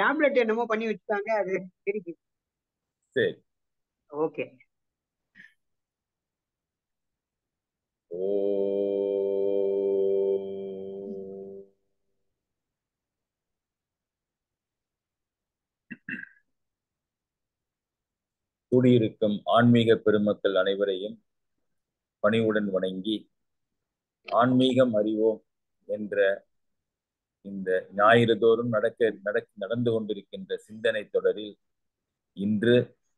Tablet என்னமோ பண்ணி வச்சுட்டாங்க அது இருக்கு சரி ஓகே ஓ கூடியிருக்கும் ஆன்மீக பெருமக்கள் அனைவரையும் பணிவுடன் வணங்கி ஆன்மீகம் அறிவோம் என்ற இந்த ஞாயிறு தோறும் நடக்க நடக் நடந்து கொண்டிருக்கின்ற சிந்தனை தொடரில் இன்று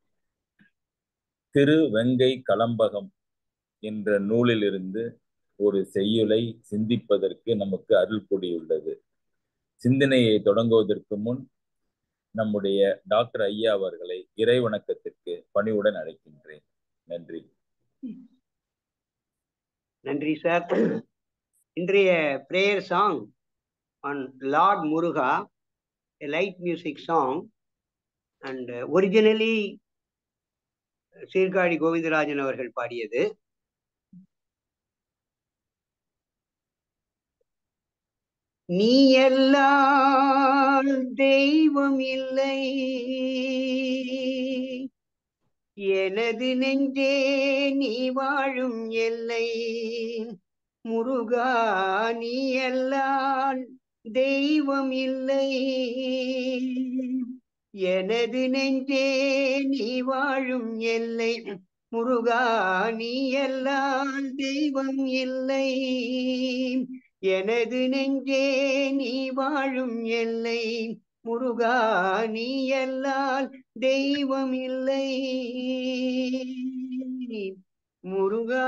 திரு வெங்கை கலம்பகம் என்ற நூலிலிருந்து ஒரு செய்யுளை சிந்திப்பதற்கு நமக்கு அருள் கூடியுள்ளது சிந்தனையை தொடங்குவதற்கு முன் நம்முடைய டாக்டர் ஐயா அவர்களை இறை வணக்கத்திற்கு பணிவுடன் அழைக்கின்றேன் நன்றி நன்றி சார் இன்றைய prayer song on Lord Muruga light music song and originally Sirkazhi Govindarajan அவர்கள் பாடியது நீ எல்லாம் தெய்வம் இல்லை எனது நெஞ்சே நீ வாழும் எல்லை முருகா நீ எல்லாம் தெய்வம் இல்லை எனது நெஞ்சே நீ வாழும் எல்லை முருகா நீ எல்லாம் தெய்வம் இல்லை எனது நெஞ்சே நீ வாழும் எல்லை முருகா நீ எல்லால் தெய்வம் இல்லை முருகா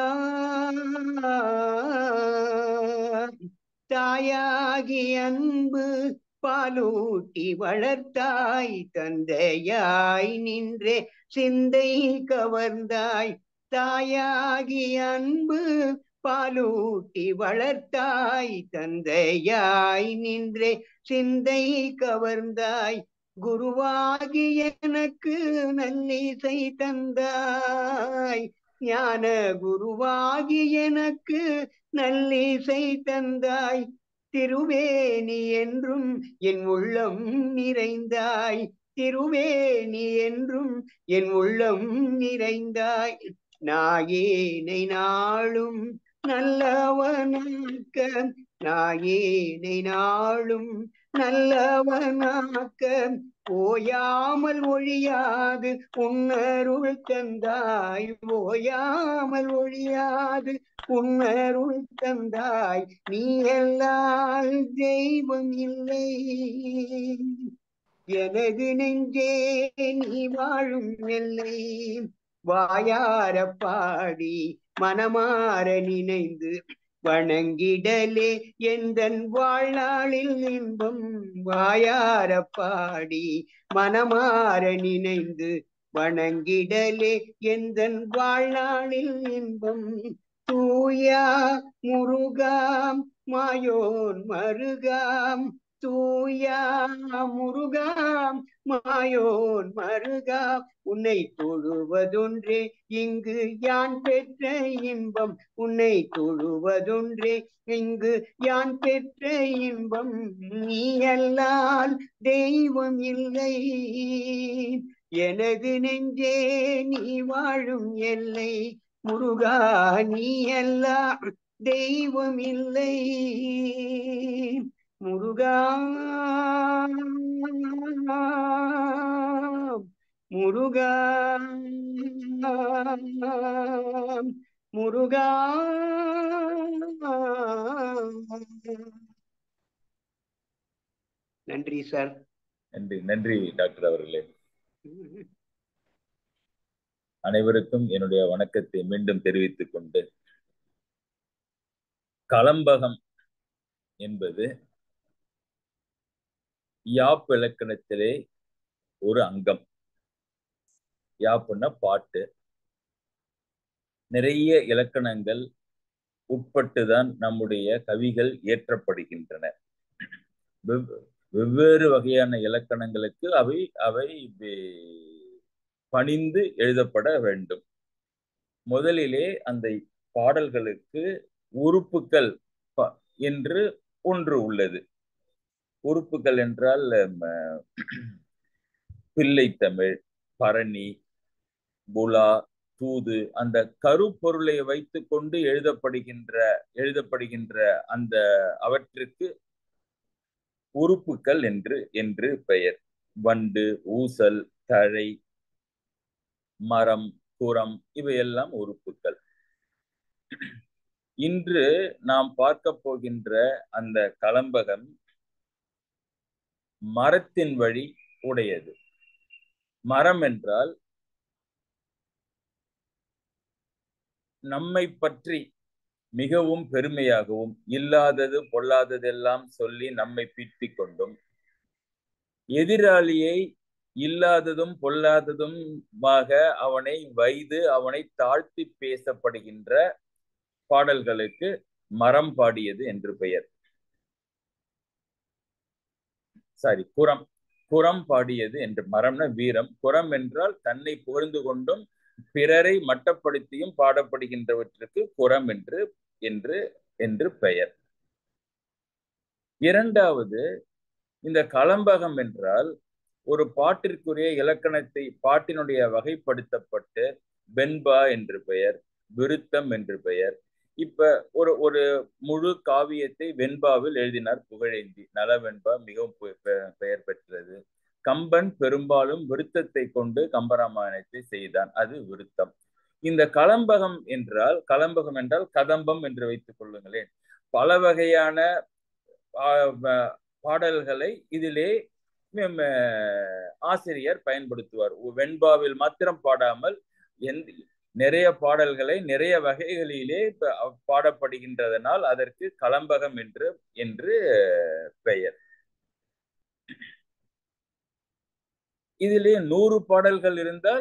தாயாகி அன்பு பாலூட்டி வளர்த்தாய் தந்தையாய் நின்றே சிந்தை கவர்ந்தாய் தாயாகி அன்பு பாலூட்டி வளர்த்தாய் தந்தையாய் நின்றே சிந்தை கவர்ந்தாய் குருவாகி எனக்கு நல்லிசை தந்தாய் ஞான குருவாகி எனக்கு நல்லிசை தந்தாய் திருவேணி என்றும் என் உள்ளம் நிறைந்தாய் திருவேணி என்றும் என் உள்ளம் நிறைந்தாய் நாயேனை நாளும் நல்லவனாக்க நாயேனை நாளும் நல்லவனாக்க ஓயாமல் ஒழியாது உன்னருள் தந்தாய் ஓயாமல் ஒழியாது உன்னருள் தந்தாய் நீ எல்லால் தெய்வம் இல்லை எனது நெஞ்சே நீ வாழும் எல்லை வாயார பாடி மனமாற நினைந்து வணங்கிடலே எந்தன் வாழ்நாளில் இன்பம் வாயார பாடி மனமாற நினைந்து வணங்கிடலே எந்தன் வாழ்நாளில் இன்பம் தூயா முருகாம் மாயோன் மருகாம் தூயா முருகாம் மாயோன் மருகா உன்னை தொழுவதொன்றே இங்கு யான் பெற்ற இன்பம் உன்னை தொழுவதொன்றே இங்கு யான் பெற்ற இன்பம் நீ அல்லால் தெய்வம் இல்லை எனது நெஞ்சே நீ வாழும் எல்லை முருகா நீ அல்லா தெய்வம் இல்லை முருகா முருகா முருகா நன்றி சார் நன்றி நன்றி டாக்டர் அவர்களே அனைவருக்கும் என்னுடைய வணக்கத்தை மீண்டும் தெரிவித்துக் கொண்டு கலம்பகம் என்பது யாப் இலக்கணத்திலே ஒரு அங்கம் யாப்புன்னா பாட்டு நிறைய இலக்கணங்கள் உட்பட்டுதான் நம்முடைய கவிகள் ஏற்றப்படுகின்றன வெவ்வேறு வகையான இலக்கணங்களுக்கு அவை அவை பணிந்து எழுதப்பட வேண்டும் முதலிலே அந்த பாடல்களுக்கு உறுப்புக்கள் என்று ஒன்று உள்ளது உறுப்புகள் என்றால் பிள்ளை தமிழ் பரணி புலா தூது அந்த கருப்பொருளை வைத்து கொண்டு எழுதப்படுகின்ற எழுதப்படுகின்ற அந்த அவற்றிற்கு உறுப்புகள் என்று என்று பெயர் வண்டு ஊசல் தழை மரம் புறம் இவையெல்லாம் உறுப்புகள் இன்று நாம் பார்க்க போகின்ற அந்த கலம்பகம் மரத்தின் வழி உடையது மரம் என்றால் நம்மை பற்றி மிகவும் பெருமையாகவும் இல்லாதது பொல்லாததெல்லாம் சொல்லி நம்மை பீட்டிக் கொண்டும் எதிராளியை இல்லாததும் பொல்லாததுமாக அவனை வைது அவனை தாழ்த்தி பேசப்படுகின்ற பாடல்களுக்கு மரம் பாடியது என்று பெயர் சாரி குரம் குரம் பாடியது என்று மரம்னா வீரம் குரம் என்றால் தன்னை புகழ்ந்து கொண்டும் பிறரை மட்டப்படுத்தியும் பாடப்படுகின்றவற்றுக்கு குரம் என்று என்று என்று பெயர் இரண்டாவது இந்த கலம்பகம் என்றால் ஒரு பாட்டிற்குரிய இலக்கணத்தை பாட்டினுடைய வகைப்படுத்தப்பட்டு வெண்பா என்று பெயர் விருத்தம் என்று பெயர் இப்ப ஒரு ஒரு முழு காவியத்தை வெண்பாவில் எழுதினார் புகழேந்தி நலவெண்பா மிகவும் பெயர் பெற்றது கம்பன் பெரும்பாலும் விருத்தத்தை கொண்டு கம்பராமாயணத்தை செய்தான் அது விருத்தம் இந்த கலம்பகம் என்றால் கலம்பகம் என்றால் கதம்பம் என்று வைத்துக் கொள்ளுங்களேன் பல வகையான பாடல்களை இதிலே ஆசிரியர் பயன்படுத்துவார் வெண்பாவில் மாத்திரம் பாடாமல் எந்த நிறைய பாடல்களை நிறைய வகைகளிலே பாடப்படுகின்றதனால் அதற்கு கலம்பகம் என்று என்று பெயர் இதிலே நூறு பாடல்கள் இருந்தால்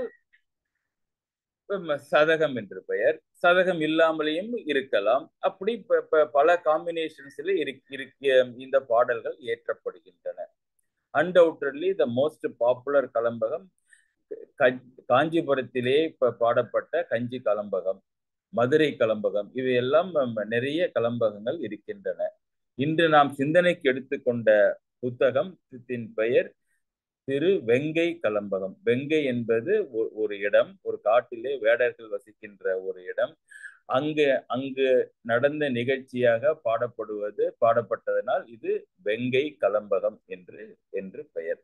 சதகம் என்று பெயர் சதகம் இல்லாமலேயும் இருக்கலாம் அப்படி பல காம்பினேஷன்ஸ்ல இந்த பாடல்கள் ஏற்றப்படுகின்றன அன்டவுட்லி த மோஸ்ட் பாப்புலர் கலம்பகம் காஞ்சிபுரத்திலே இப்ப பாடப்பட்ட கஞ்சி கலம்பகம் மதுரை கலம்பகம் இவையெல்லாம் நிறைய கலம்பகங்கள் இருக்கின்றன இன்று நாம் சிந்தனைக்கு எடுத்துக்கொண்ட புத்தகத்தின் பெயர் திரு வெங்கை கலம்பகம் வெங்கை என்பது ஒரு இடம் ஒரு காட்டிலே வேடர்கள் வசிக்கின்ற ஒரு இடம் அங்கு அங்கு நடந்த நிகழ்ச்சியாக பாடப்படுவது பாடப்பட்டதனால் இது வெங்கை கலம்பகம் என்று என்று பெயர்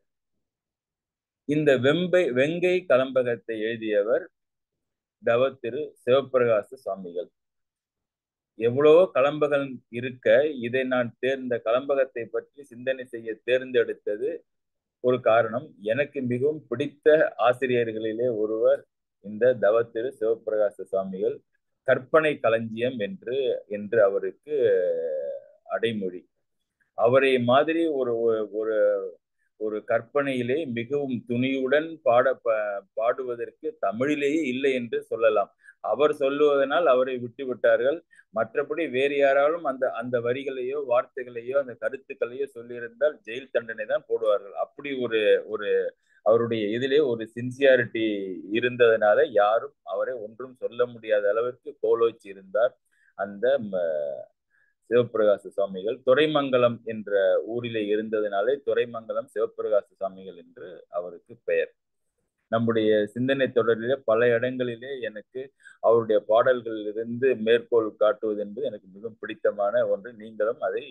இந்த வெம்பை வெங்கை கலம்பகத்தை எழுதியவர் தவ திரு சிவபிரகாச சுவாமிகள் எவ்வளவோ கலம்பகம் இருக்க இதை நான் தேர்ந்த கலம்பகத்தை பற்றி சிந்தனை செய்ய தேர்ந்தெடுத்தது ஒரு காரணம் எனக்கு மிகவும் பிடித்த ஆசிரியர்களிலே ஒருவர் இந்த தவ திரு சிவபிரகாச சுவாமிகள் கற்பனை களஞ்சியம் என்று என்று அவருக்கு அடைமொழி அவரை மாதிரி ஒரு ஒரு ஒரு கற்பனையிலே மிகவும் துணியுடன் பாட பாடுவதற்கு தமிழிலேயே இல்லை என்று சொல்லலாம் அவர் சொல்லுவதனால் அவரை விட்டு விட்டார்கள் மற்றபடி வேறு யாராலும் அந்த அந்த வரிகளையோ வார்த்தைகளையோ அந்த கருத்துக்களையோ சொல்லியிருந்தால் ஜெயில் தண்டனை தான் போடுவார்கள் அப்படி ஒரு ஒரு அவருடைய இதிலே ஒரு சின்சியாரிட்டி இருந்ததுனால யாரும் அவரை ஒன்றும் சொல்ல முடியாத அளவிற்கு கோலோச்சி இருந்தார் அந்த சிவபிரகாச சுவாமிகள் துறைமங்கலம் என்ற ஊரிலே இருந்ததினாலே துறைமங்கலம் சிவபிரகாச சுவாமிகள் என்று அவருக்கு பெயர் நம்முடைய சிந்தனை தொடரிலே பல இடங்களிலே எனக்கு அவருடைய பாடல்களிலிருந்து மேற்கோள் காட்டுவது என்பது எனக்கு மிகவும் பிடித்தமான ஒன்று நீங்களும் அதை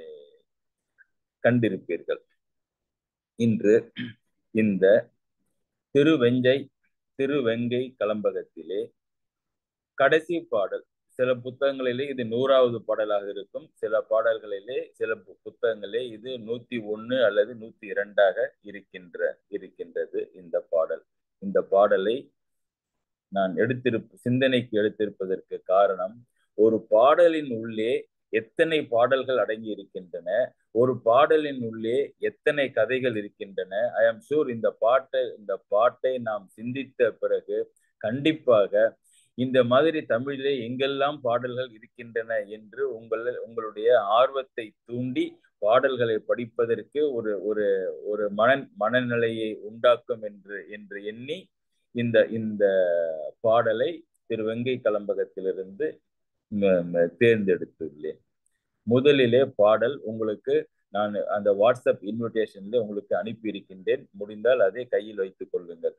கண்டிருப்பீர்கள் இன்று இந்த திருவெஞ்சை திருவெங்கை கலம்பகத்திலே கடைசி பாடல் சில புத்தகங்களிலே இது நூறாவது பாடலாக இருக்கும் சில பாடல்களிலே சில புத்தகங்களே இது நூத்தி ஒன்னு அல்லது நூத்தி இரண்டாக இருக்கின்ற இருக்கின்றது இந்த பாடல் இந்த பாடலை நான் எடுத்திருப்ப சிந்தனைக்கு எடுத்திருப்பதற்கு காரணம் ஒரு பாடலின் உள்ளே எத்தனை பாடல்கள் அடங்கி இருக்கின்றன ஒரு பாடலின் உள்ளே எத்தனை கதைகள் இருக்கின்றன ஐ ஆம் ஷூர் இந்த பாட்டை இந்த பாட்டை நாம் சிந்தித்த பிறகு கண்டிப்பாக இந்த மாதிரி தமிழிலே எங்கெல்லாம் பாடல்கள் இருக்கின்றன என்று உங்கள் உங்களுடைய ஆர்வத்தை தூண்டி பாடல்களை படிப்பதற்கு ஒரு ஒரு ஒரு மன மனநிலையை உண்டாக்கும் என்று என்று எண்ணி இந்த இந்த பாடலை திரு வெங்கை கலம்பகத்திலிருந்து தேர்ந்தெடுத்துள்ளேன் முதலிலே பாடல் உங்களுக்கு நான் அந்த வாட்ஸ்அப் இன்விடேஷன்ல உங்களுக்கு அனுப்பி இருக்கின்றேன் முடிந்தால் அதை கையில் வைத்துக் கொள்ளுங்கள்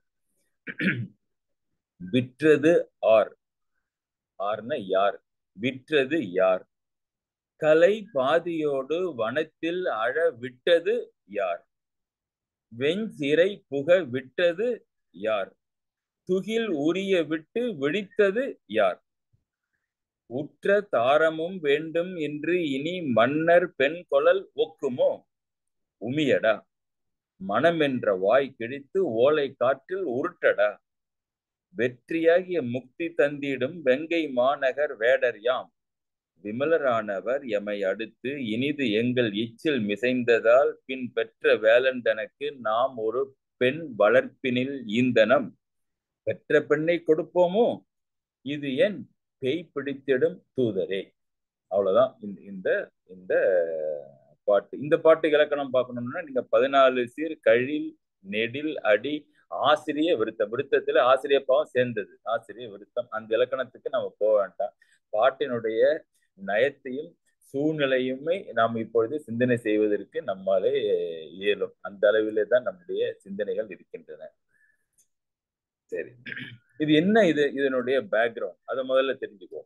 விற்றது ஆர் ஆர்னா யார் விற்றது யார் கலை பாதியோடு வனத்தில் அழ விட்டது யார் வெஞ்சிறை புக விட்டது யார் துகில் உரிய விட்டு விழித்தது யார் உற்ற தாரமும் வேண்டும் என்று இனி மன்னர் பெண் கொழல் ஒக்குமோ உமியடா மனமென்ற வாய் கிழித்து ஓலை காற்றில் உருட்டடா வெற்றியாகிய முக்தி தந்திடும் வெங்கை மாநகர் வேடர் யாம் விமலரானவர் எமை அடுத்து இனிது எங்கள் இச்சில் மிசைந்ததால் பின் பெற்ற வேலண்டனுக்கு நாம் ஒரு பெண் வளர்ப்பினில் ஈந்தனம் பெற்ற பெண்ணை கொடுப்போமோ இது என் பேய் பிடித்திடும் தூதரே அவ்வளவுதான் இந்த இந்த பாட்டு இந்த பாட்டு இலக்கணம் பார்க்கணும்னா நீங்க பதினாலு சீர் கழில் நெடில் அடி ஆசிரிய விருத்தம் விருத்தத்துல ஆசிரிய பாவம் சேர்ந்தது ஆசிரிய விருத்தம் அந்த இலக்கணத்துக்கு நம்ம போக வேண்டாம் பாட்டினுடைய நயத்தையும் சூழ்நிலையுமே நாம் இப்பொழுது சிந்தனை செய்வதற்கு நம்மாலே இயலும் அந்த அளவிலே தான் நம்முடைய சிந்தனைகள் இருக்கின்றன சரி இது என்ன இது இதனுடைய பேக்ரவுண்ட் அதை முதல்ல தெரிஞ்சுக்குவோம்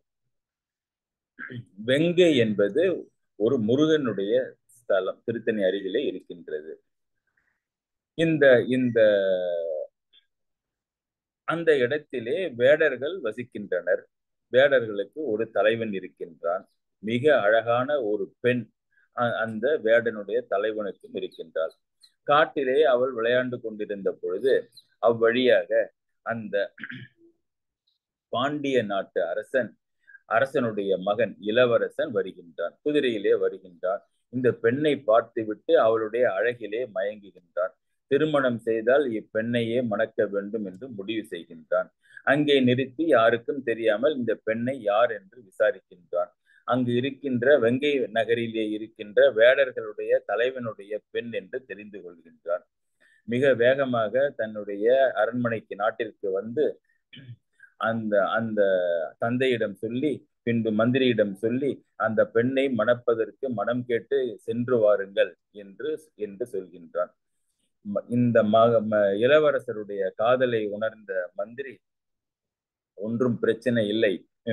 வெங்கை என்பது ஒரு முருகனுடைய ஸ்தலம் திருத்தணி அருகிலே இருக்கின்றது இந்த இந்த அந்த இடத்திலே வேடர்கள் வசிக்கின்றனர் வேடர்களுக்கு ஒரு தலைவன் இருக்கின்றான் மிக அழகான ஒரு பெண் அந்த வேடனுடைய தலைவனுக்கும் இருக்கின்றாள் காட்டிலே அவள் விளையாண்டு கொண்டிருந்த பொழுது அவ்வழியாக அந்த பாண்டிய நாட்டு அரசன் அரசனுடைய மகன் இளவரசன் வருகின்றான் குதிரையிலே வருகின்றான் இந்த பெண்ணை பார்த்துவிட்டு அவளுடைய அழகிலே மயங்குகின்றான் திருமணம் செய்தால் இப்பெண்ணையே மணக்க வேண்டும் என்று முடிவு செய்கின்றான் அங்கே நிறுத்தி யாருக்கும் தெரியாமல் இந்த பெண்ணை யார் என்று விசாரிக்கின்றான் அங்கு இருக்கின்ற வெங்கை நகரிலே இருக்கின்ற வேடர்களுடைய தலைவனுடைய பெண் என்று தெரிந்து கொள்கின்றான் மிக வேகமாக தன்னுடைய அரண்மனைக்கு நாட்டிற்கு வந்து அந்த அந்த தந்தையிடம் சொல்லி பின்பு மந்திரியிடம் சொல்லி அந்த பெண்ணை மணப்பதற்கு மனம் கேட்டு சென்று வாருங்கள் என்று என்று சொல்கின்றான் இந்த மக இளவரசருடைய காதலை உணர்ந்த மந்திரி ஒன்றும் பிரச்சனை இல்லை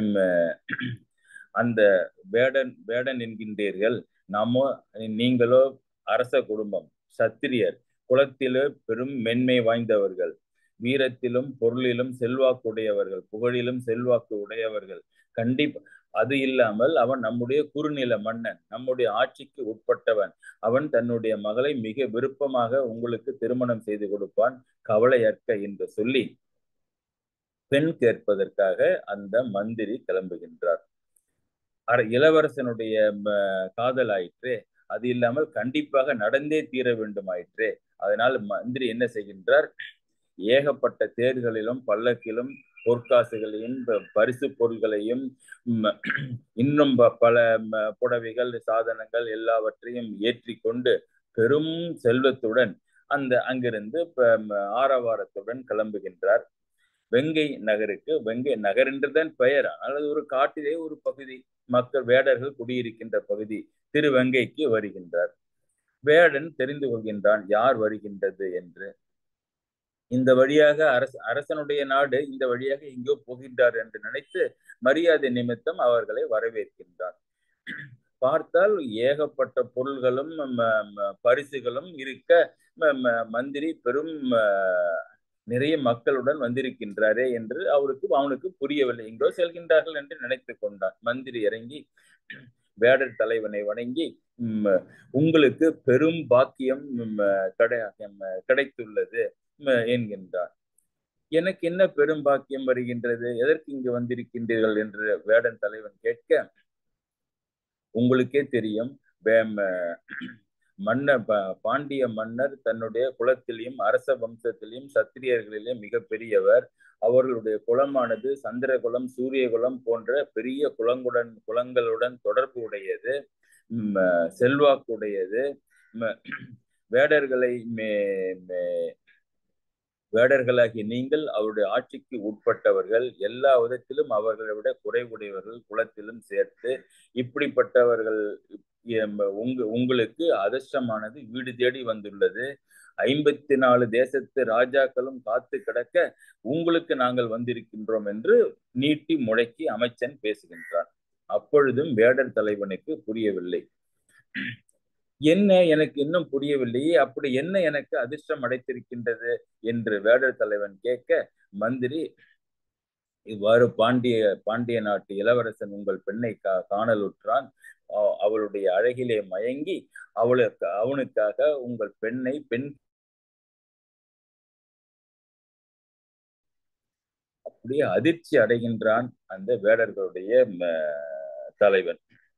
அந்த வேடன் வேடன் என்கின்றீர்கள் நாமோ நீங்களோ அரச குடும்பம் சத்திரியர் குலத்திலோ பெரும் மென்மை வாய்ந்தவர்கள் வீரத்திலும் பொருளிலும் செல்வாக்கு புகழிலும் செல்வாக்கு உடையவர்கள் கண்டிப்பா அது இல்லாமல் அவன் நம்முடைய குறுநில மன்னன் நம்முடைய ஆட்சிக்கு உட்பட்டவன் அவன் தன்னுடைய மகளை மிக விருப்பமாக உங்களுக்கு திருமணம் செய்து கொடுப்பான் கவலையற்க என்று சொல்லி பெண் கேட்பதற்காக அந்த மந்திரி கிளம்புகின்றார் இளவரசனுடைய காதல் ஆயிற்றே அது இல்லாமல் கண்டிப்பாக நடந்தே தீர வேண்டும் ஆயிற்றே அதனால் மந்திரி என்ன செய்கின்றார் ஏகப்பட்ட தேர்களிலும் பல்லக்கிலும் பொற்காசுகளையும் பரிசு பொருள்களையும் இன்னும் பல புடவைகள் சாதனங்கள் எல்லாவற்றையும் ஏற்றி கொண்டு பெரும் செல்வத்துடன் அந்த அங்கிருந்து ஆரவாரத்துடன் கிளம்புகின்றார் வெங்கை நகருக்கு வெங்கை நகர் என்றுதான் பெயர் ஆனால் அது ஒரு காட்டிலே ஒரு பகுதி மக்கள் வேடர்கள் குடியிருக்கின்ற பகுதி திருவெங்கைக்கு வருகின்றார் வேடன் தெரிந்து கொள்கின்றான் யார் வருகின்றது என்று இந்த வழியாக அரச அரசனுடைய நாடு இந்த வழியாக எங்கோ போகின்றார் என்று நினைத்து மரியாதை நிமித்தம் அவர்களை வரவேற்கின்றார் பார்த்தால் ஏகப்பட்ட பொருள்களும் பரிசுகளும் இருக்க மந்திரி பெரும் நிறைய மக்களுடன் வந்திருக்கின்றாரே என்று அவருக்கு அவனுக்கு புரியவில்லை எங்கோ செல்கின்றார்கள் என்று நினைத்து கொண்டான் மந்திரி இறங்கி வேடர் தலைவனை வணங்கி உங்களுக்கு பெரும் பாக்கியம் கிடை கிடைத்துள்ளது என்கின்றார் எனக்கு என்ன பெரும் பாக்கியம் வருகின்றது எதற்கு இங்கு வந்திருக்கின்றீர்கள் என்று வேடன் தலைவன் கேட்க உங்களுக்கே தெரியும் மன்னர் பாண்டிய மன்னர் தன்னுடைய குலத்திலையும் அரச வம்சத்திலையும் சத்திரியர்களிலே மிக பெரியவர் அவர்களுடைய குலமானது சந்திர குலம் சூரிய குலம் போன்ற பெரிய குலங்குடன் குலங்களுடன் தொடர்பு உடையது செல்வாக்குடையது வேடர்களை மே வேடர்களாகிய நீங்கள் அவருடைய ஆட்சிக்கு உட்பட்டவர்கள் எல்லா விதத்திலும் அவர்களை விட குறைவுடையவர்கள் குலத்திலும் சேர்த்து இப்படிப்பட்டவர்கள் உங்க உங்களுக்கு அதிர்ஷ்டமானது வீடு தேடி வந்துள்ளது ஐம்பத்தி நாலு தேசத்து ராஜாக்களும் காத்து கிடக்க உங்களுக்கு நாங்கள் வந்திருக்கின்றோம் என்று நீட்டி முழக்கி அமைச்சன் பேசுகின்றான் அப்பொழுதும் வேடர் தலைவனுக்கு புரியவில்லை என்ன எனக்கு இன்னும் புரியவில்லையே அப்படி என்ன எனக்கு அதிர்ஷ்டம் அடைத்திருக்கின்றது என்று வேடர் தலைவன் கேட்க மந்திரி இவ்வாறு பாண்டிய பாண்டிய நாட்டு இளவரசன் உங்கள் பெண்ணை கா காணலுற்றான் அவளுடைய அழகிலே மயங்கி அவளுக்கு அவனுக்காக உங்கள் பெண்ணை பெண் அப்படியே அதிர்ச்சி அடைகின்றான் அந்த வேடர்களுடைய தலைவன்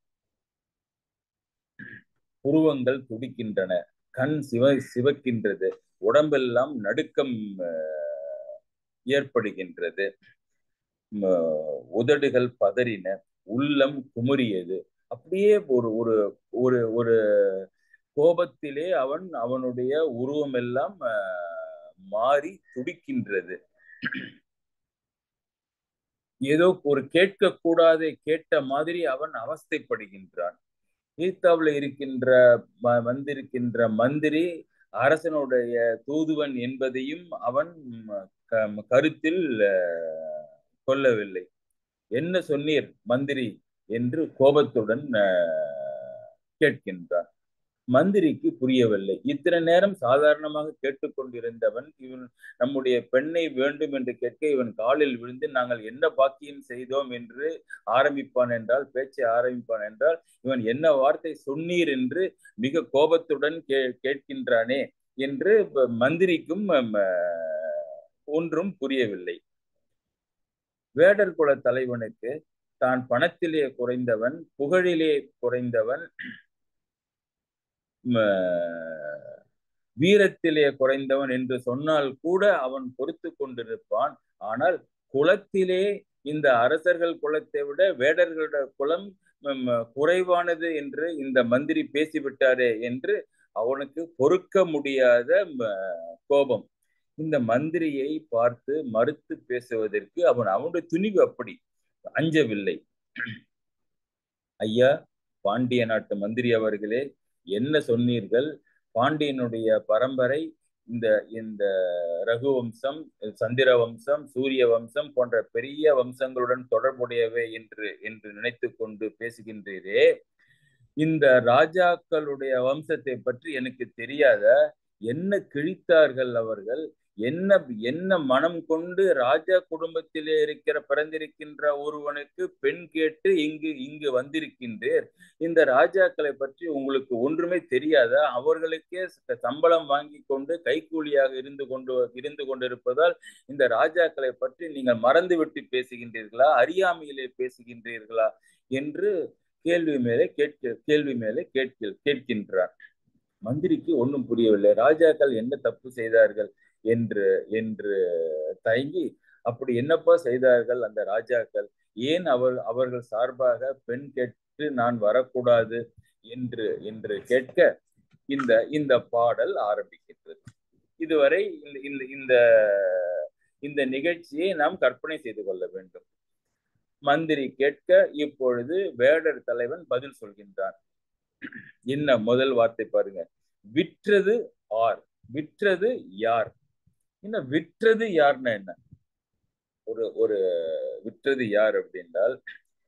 புருவங்கள் துடிக்கின்றன கண் சிவ சிவக்கின்றது உடம்பெல்லாம் நடுக்கம் ஏற்படுகின்றது உதடுகள் பதறின உள்ளம் குமுறியது அப்படியே ஒரு ஒரு ஒரு ஒரு கோபத்திலே அவன் அவனுடைய உருவம் எல்லாம் மாறி துடிக்கின்றது ஏதோ ஒரு கேட்க கூடாதே கேட்ட மாதிரி அவன் அவஸ்தைப்படுகின்றான் ஈத்தாவில் இருக்கின்ற வந்திருக்கின்ற மந்திரி அரசனுடைய தூதுவன் என்பதையும் அவன் கருத்தில் கொள்ளவில்லை என்ன சொன்னீர் மந்திரி என்று கோபத்துடன் கேட்கின்றான் மந்திரிக்கு புரியவில்லை இத்தனை நேரம் சாதாரணமாக கேட்டுக்கொண்டிருந்தவன் இவன் நம்முடைய பெண்ணை வேண்டும் என்று கேட்க இவன் காலில் விழுந்து நாங்கள் என்ன பாக்கியம் செய்தோம் என்று ஆரம்பிப்பான் என்றால் பேச்சை ஆரம்பிப்பான் என்றால் இவன் என்ன வார்த்தை சொன்னீர் என்று மிக கோபத்துடன் கே கேட்கின்றானே என்று மந்திரிக்கும் ஒன்றும் புரியவில்லை வேடர் குல தலைவனுக்கு தான் பணத்திலே குறைந்தவன் புகழிலே குறைந்தவன் வீரத்திலே குறைந்தவன் என்று சொன்னால் கூட அவன் பொறுத்து கொண்டிருப்பான் ஆனால் குலத்திலே இந்த அரசர்கள் குலத்தை விட வேடர்களோட குலம் குறைவானது என்று இந்த மந்திரி பேசிவிட்டாரே என்று அவனுக்கு பொறுக்க முடியாத கோபம் இந்த மந்திரியை பார்த்து மறுத்து பேசுவதற்கு அவன் அவனுடைய துணிவு அப்படி அஞ்சவில்லை ஐயா பாண்டிய நாட்டு மந்திரி அவர்களே என்ன சொன்னீர்கள் பாண்டியனுடைய பரம்பரை இந்த இந்த ரகு வம்சம் சந்திர வம்சம் சூரிய வம்சம் போன்ற பெரிய வம்சங்களுடன் தொடர்புடையவை என்று என்று நினைத்து கொண்டு பேசுகின்றீரே இந்த ராஜாக்களுடைய வம்சத்தை பற்றி எனக்கு தெரியாத என்ன கிழித்தார்கள் அவர்கள் என்ன என்ன மனம் கொண்டு ராஜா குடும்பத்திலே இருக்கிற பிறந்திருக்கின்ற ஒருவனுக்கு பெண் கேட்டு இங்கு இங்கு வந்திருக்கின்றீர் இந்த ராஜாக்களை பற்றி உங்களுக்கு ஒன்றுமே தெரியாதா அவர்களுக்கே சம்பளம் வாங்கி கொண்டு கைக்கூலியாக இருந்து கொண்டு இருந்து கொண்டிருப்பதால் இந்த ராஜாக்களை பற்றி நீங்கள் மறந்துவிட்டு பேசுகின்றீர்களா அறியாமையிலே பேசுகின்றீர்களா என்று கேள்வி மேலே கேட்க கேள்வி மேலே கேட்க கேட்கின்றார் மந்திரிக்கு ஒன்றும் புரியவில்லை ராஜாக்கள் என்ன தப்பு செய்தார்கள் என்று என்று தயங்கி அப்படி என்னப்பா செய்தார்கள் அந்த ராஜாக்கள் ஏன் அவர் அவர்கள் சார்பாக பெண் கேட்டு நான் வரக்கூடாது என்று என்று கேட்க இந்த இந்த பாடல் ஆரம்பிக்கின்றது இதுவரை இந்த இந்த இந்த இந்த நிகழ்ச்சியை நாம் கற்பனை செய்து கொள்ள வேண்டும் மந்திரி கேட்க இப்பொழுது வேடர் தலைவன் பதில் சொல்கின்றான் என்ன முதல் வார்த்தை பாருங்க விற்றது ஆர் விற்றது யார் என்ன விற்றது யாருன்னா என்ன ஒரு ஒரு விற்றது யார் அப்படின்றால்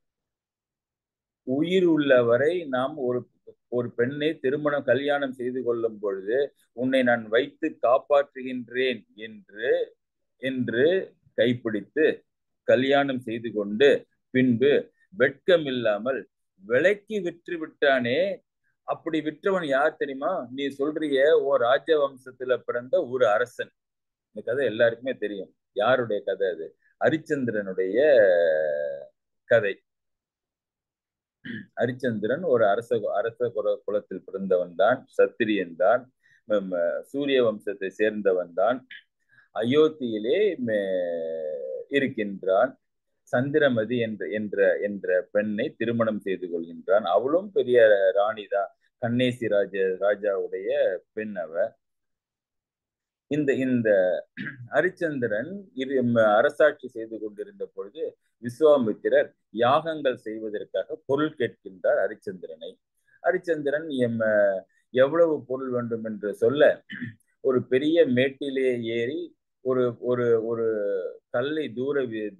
உயிர் உள்ளவரை நாம் ஒரு ஒரு பெண்ணை திருமணம் கல்யாணம் செய்து கொள்ளும் பொழுது உன்னை நான் வைத்து காப்பாற்றுகின்றேன் என்று என்று கைப்பிடித்து கல்யாணம் செய்து கொண்டு பின்பு வெட்கம் இல்லாமல் விலைக்கு விற்று விட்டானே அப்படி விற்றவன் யார் தெரியுமா நீ சொல்றிய ஓ ராஜ வம்சத்துல பிறந்த ஒரு அரசன் இந்த கதை எல்லாருக்குமே தெரியும் யாருடைய கதை அது ஹரிச்சந்திரனுடைய கதை ஹரிச்சந்திரன் ஒரு அரச அரச குல குலத்தில் பிறந்தவன் தான் சத்திரியன் தான் சூரிய வம்சத்தை சேர்ந்தவன் தான் அயோத்தியிலே இருக்கின்றான் சந்திரமதி என்ற என்ற என்ற பெண்ணை திருமணம் செய்து கொள்கின்றான் அவளும் பெரிய ராணி தான் கண்ணேசி ராஜ ராஜாவுடைய பெண் அவ இந்த இந்த ஹரிச்சந்திரன் இரு அரசாட்சி செய்து கொண்டிருந்த பொழுது விஸ்வாமித்திரர் யாகங்கள் செய்வதற்காக பொருள் கேட்கின்றார் ஹரிச்சந்திரனை ஹரிச்சந்திரன் எம் எவ்வளவு பொருள் வேண்டும் என்று சொல்ல ஒரு பெரிய மேட்டிலே ஏறி ஒரு ஒரு ஒரு கல்லை தூர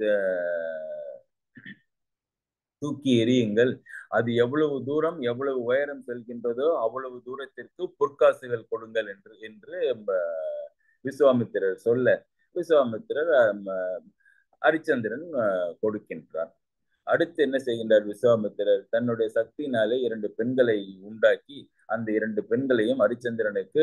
தூக்கி எறியுங்கள் அது எவ்வளவு தூரம் எவ்வளவு உயரம் செல்கின்றதோ அவ்வளவு தூரத்திற்கு பொற்காசுகள் கொடுங்கள் என்று என்று விஸ்வாமித்திரர் சொல்ல விஸ்வாமித்திரர் ஹரிச்சந்திரன் கொடுக்கின்றார் அடுத்து என்ன செய்கின்றார் விஸ்வாமித்திரர் தன்னுடைய சக்தியினாலே இரண்டு பெண்களை உண்டாக்கி அந்த இரண்டு பெண்களையும் ஹரிச்சந்திரனுக்கு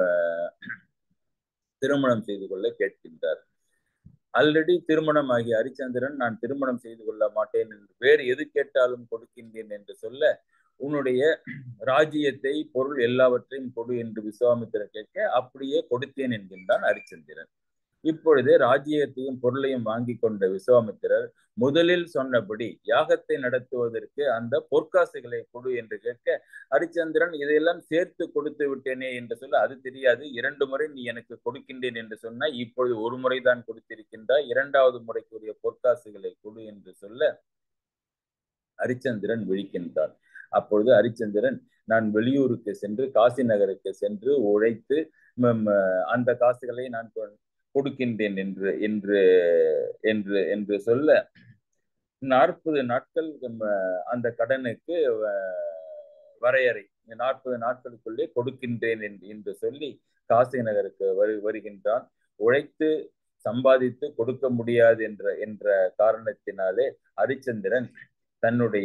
திருமணம் செய்து கொள்ள கேட்கின்றார் ஆல்ரெடி திருமணம் ஆகிய ஹரிச்சந்திரன் நான் திருமணம் செய்து கொள்ள மாட்டேன் என்று வேறு எது கேட்டாலும் கொடுக்கின்றேன் என்று சொல்ல உன்னுடைய ராஜ்யத்தை பொருள் எல்லாவற்றையும் கொடு என்று விஸ்வாமித்திரன் கேட்க அப்படியே கொடுத்தேன் என்கின்றான் ஹரிச்சந்திரன் இப்பொழுது ராஜ்யத்தையும் பொருளையும் வாங்கி கொண்ட விஸ்வாமித்திரர் முதலில் சொன்னபடி யாகத்தை நடத்துவதற்கு அந்த பொற்காசுகளை கொடு என்று கேட்க ஹரிச்சந்திரன் இதையெல்லாம் சேர்த்து கொடுத்து விட்டேனே என்று சொல்ல அது தெரியாது இரண்டு முறை நீ எனக்கு கொடுக்கின்றேன் என்று சொன்ன இப்பொழுது ஒரு முறைதான் கொடுத்திருக்கின்றாய் இரண்டாவது முறைக்குரிய பொற்காசுகளை கொடு என்று சொல்ல ஹரிச்சந்திரன் விழிக்கின்றான் அப்பொழுது ஹரிச்சந்திரன் நான் வெளியூருக்கு சென்று காசி நகருக்கு சென்று உழைத்து அந்த காசுகளை நான் கொடுக்கின்றேன் என்று என்று என்று என்று சொல்ல நாற்பது நாட்கள் அந்த கடனுக்கு வரையறை நாற்பது நாட்களுக்குள்ளே கொடுக்கின்றேன் என்று சொல்லி காசி நகருக்கு வரு வருகின்றான் உழைத்து சம்பாதித்து கொடுக்க முடியாது என்ற என்ற காரணத்தினாலே ஹரிச்சந்திரன் தன்னுடைய